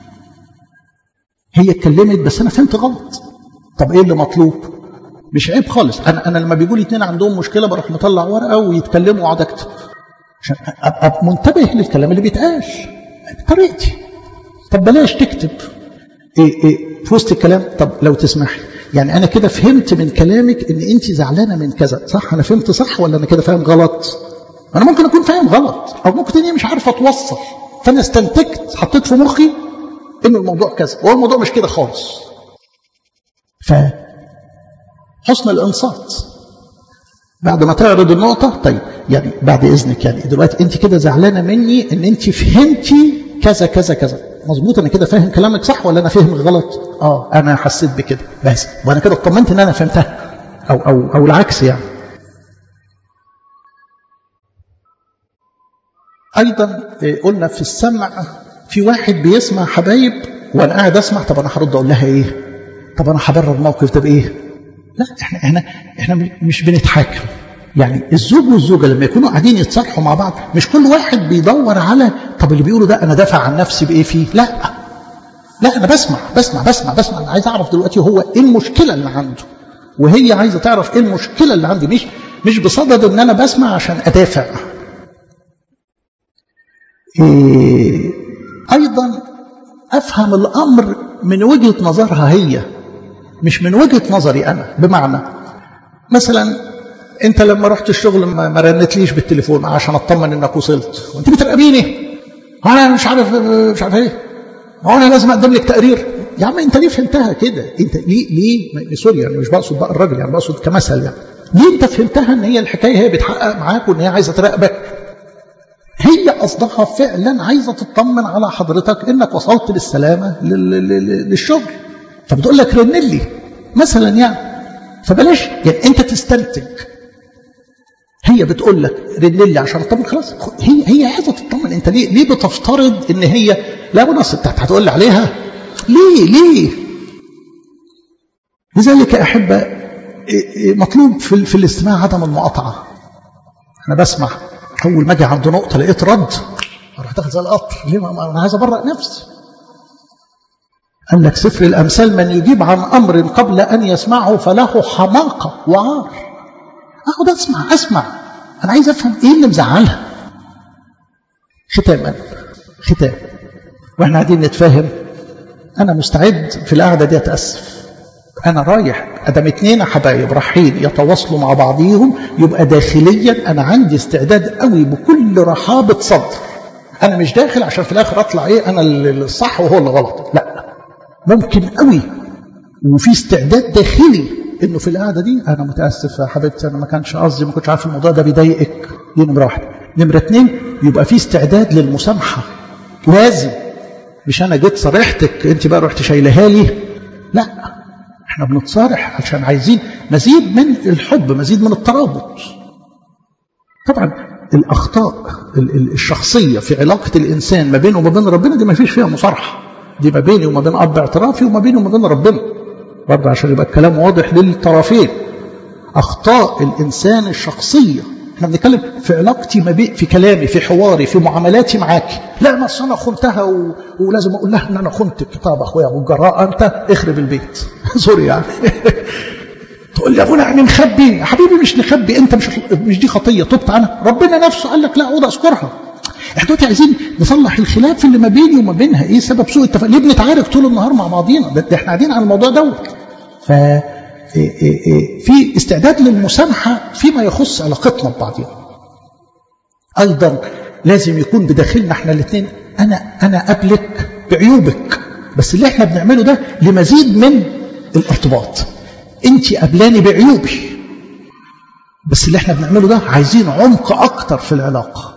هي اتكلمت بس انا فهمت غلط طب ايه اللي مطلوب مش عيب خالص انا انا لما بيقول لي اتنين عندهم مشكله بروح مطلع ورقه ويتكلموا واقعد اكتب عشان ابقى منتبه للكلام اللي بيتقال طريقتي طب بلاش تكتب إيه إيه في وسط الكلام طب لو تسمحي يعني انا كده فهمت من كلامك ان انت زعلانه من كذا صح انا فهمت صح ولا انا كده فاهم غلط انا ممكن اكون فاهم غلط او ممكن اني مش عارف اتوصل فانا استنتجت حطيت في مخي ان الموضوع كذا وهو الموضوع مش كده خالص فحسن الانصات بعد ما تعرض النقطة طيب يعني بعد إذنك يعني دلوقتي أنت كده زعلانة مني إن أنت فهمتي كذا كذا كذا مظبوط أنا كده فاهم كلامك صح ولا أنا فاهم غلط؟ آه أنا حسيت بكده بس وأنا كده اطمنت إن أنا فهمتها أو أو أو العكس يعني أيضا قلنا في السمع في واحد بيسمع حبايب وأنا قاعد أسمع طب أنا هرد أقول لها إيه؟ طب أنا هبرر الموقف ده بإيه؟ لا احنا احنا احنا مش بنتحاكم يعني الزوج والزوجه لما يكونوا قاعدين يتصالحوا مع بعض مش كل واحد بيدور على طب اللي بيقوله ده انا دافع عن نفسي بايه فيه لا لا انا بسمع بسمع بسمع بسمع انا عايز اعرف دلوقتي هو ايه المشكله اللي عنده وهي عايزه تعرف ايه المشكله اللي عندي مش مش بصدد ان انا بسمع عشان ادافع إيه ايضا افهم الامر من وجهه نظرها هي مش من وجهة نظري أنا بمعنى مثلا أنت لما رحت الشغل ما رنتليش بالتليفون عشان أطمن إنك وصلت وأنت بتراقبيني أنا مش عارف مش عارف إيه هو أنا لازم أقدم لك تقرير يا عم أنت ليه فهمتها كده؟ أنت ليه ليه سوري يعني مش بقصد بقى الراجل يعني بقصد كمثل يعني ليه أنت فهمتها إن هي الحكاية هي بتحقق معاك وإن هي عايزة تراقبك؟ هي قصدها فعلا عايزة تطمن على حضرتك إنك وصلت بالسلامة للشغل فبتقول لك رن لي مثلا يعني فبلاش يعني انت تستنتج هي بتقول لك رن لي عشان اطمن خلاص هي هي عايزه تطمن انت ليه ليه بتفترض ان هي لا بنص انت هتقول لي عليها ليه ليه لذلك يا احبه مطلوب في, في الاستماع عدم المقاطعه انا بسمع اول ما اجي عند نقطه لقيت رد اروح داخل زي القطر ليه ما انا عايز ابرأ نفسي قال لك سفر الأمثال من يجيب عن أمر قبل أن يسمعه فله حماقة وعار اقعد اسمع اسمع انا عايز افهم ايه اللي مزعلها ختاما ختام واحنا قاعدين نتفاهم انا مستعد في القعده دي اتاسف انا رايح ادام اتنين يا حبايب رايحين يتواصلوا مع بعضيهم يبقى داخليا انا عندي استعداد قوي بكل رحابه صدر انا مش داخل عشان في الاخر اطلع ايه انا الصح وهو اللي غلط لا ممكن قوي وفي استعداد داخلي انه في القعده دي انا متاسف يا حبيبتي انا ما كانش قصدي ما كنتش عارف الموضوع ده بيضايقك دي نمره واحده نمره اثنين يبقى في استعداد للمسامحه لازم مش انا جيت صارحتك انت بقى رحت شايلها لي لا احنا بنتصارح عشان عايزين مزيد من الحب مزيد من الترابط طبعا الاخطاء الشخصيه في علاقه الانسان ما بينه وما بين ربنا دي ما فيش فيها مصارحه دي ما بيني وما بين اب اعترافي وما بيني وما بين ربنا برضه عشان يبقى الكلام واضح للطرفين اخطاء الانسان الشخصيه احنا بنتكلم في علاقتي ما بين في كلامي في حواري في معاملاتي معاكي لا ما انا خنتها و... ولازم اقول لها ان انا خنتك طب اخويا ابو الجراء انت اخرب البيت سوري يعني تقول لي يا ابونا يعني نخبي يا حبيبي مش نخبي انت مش مش دي خطيه تبت عنها ربنا نفسه قال لك لا اقعد اذكرها احنا دلوقتي عايزين نصلح الخلاف اللي ما بيني وما بينها ايه سبب سوء التفاهم ليه بنتعارك طول النهار مع بعضينا ده, ده احنا قاعدين على الموضوع دوت ف في استعداد للمسامحه فيما يخص علاقتنا ببعضنا ايضا لازم يكون بداخلنا احنا الاثنين انا انا قبلك بعيوبك بس اللي احنا بنعمله ده لمزيد من الارتباط انت قبلاني بعيوبي بس اللي احنا بنعمله ده عايزين عمق اكتر في العلاقه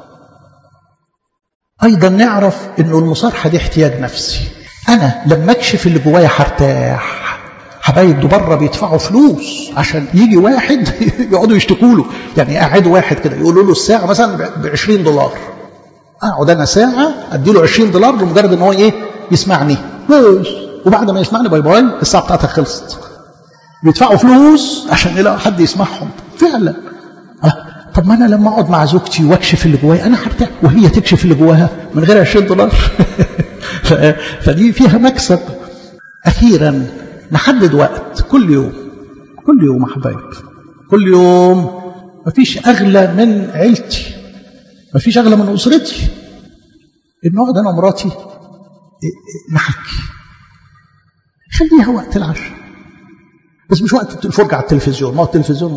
ايضا نعرف انه المصارحه دي احتياج نفسي انا لما اكشف اللي جوايا هرتاح حبايب ده بره بيدفعوا فلوس عشان يجي واحد يقعدوا يشتكوا له يعني قاعد واحد كده يقولوا له الساعه مثلا ب 20 دولار اقعد انا ساعه ادي له 20 دولار لمجرد ان هو ايه يسمعني بس وبعد ما يسمعني باي باي الساعه بتاعتك خلصت بيدفعوا فلوس عشان يلاقوا حد يسمعهم فعلا أه. طب ما انا لما اقعد مع زوجتي واكشف اللي جوايا انا هرتاح وهي تكشف اللي جواها من غير 20 دولار فدي فيها مكسب اخيرا نحدد وقت كل يوم كل يوم يا حبايب كل يوم مفيش اغلى من عيلتي مفيش اغلى من اسرتي ان اقعد انا ومراتي نحكي خليها وقت العشاء بس مش وقت الفرجة على التلفزيون ما هو التلفزيون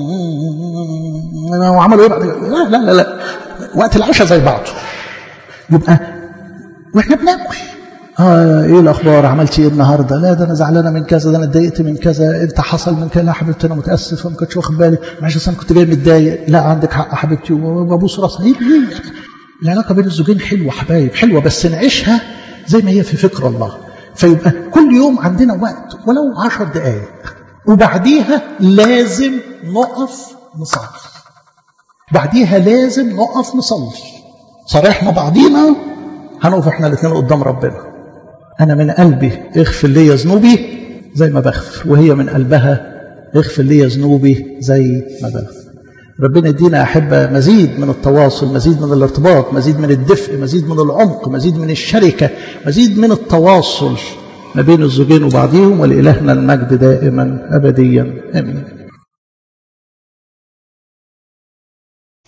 وعملوا ايه بعد لا لا لا لا وقت العشاء زي بعضه يبقى واحنا بناكل اه ايه الاخبار عملتي ايه النهارده لا ده انا زعلانه من كذا ده انا اتضايقت من كذا انت حصل من كذا لا حبيبتي انا متاسف وما كنتش واخد بالي معلش انا كنت جاي متضايق لا عندك حق يا حبيبتي وببوس راسها ايه ايه العلاقه بين الزوجين حلوه حبايب حلوه بس نعيشها زي ما هي في فكر الله فيبقى كل يوم عندنا وقت ولو عشر دقائق وبعديها لازم نقف نصلي بعديها لازم نقف نصلي صريحنا بعضينا هنقف احنا الاثنين قدام ربنا انا من قلبي اغفر لي ذنوبي زي ما بغفر وهي من قلبها اغفر لي ذنوبي زي ما بغفر ربنا يدينا أحبة مزيد من التواصل مزيد من الارتباط مزيد من الدفء مزيد من العمق مزيد من الشركة مزيد من التواصل ما بين الزوجين وبعضهم ولإلهنا المجد دائما أبديا آمين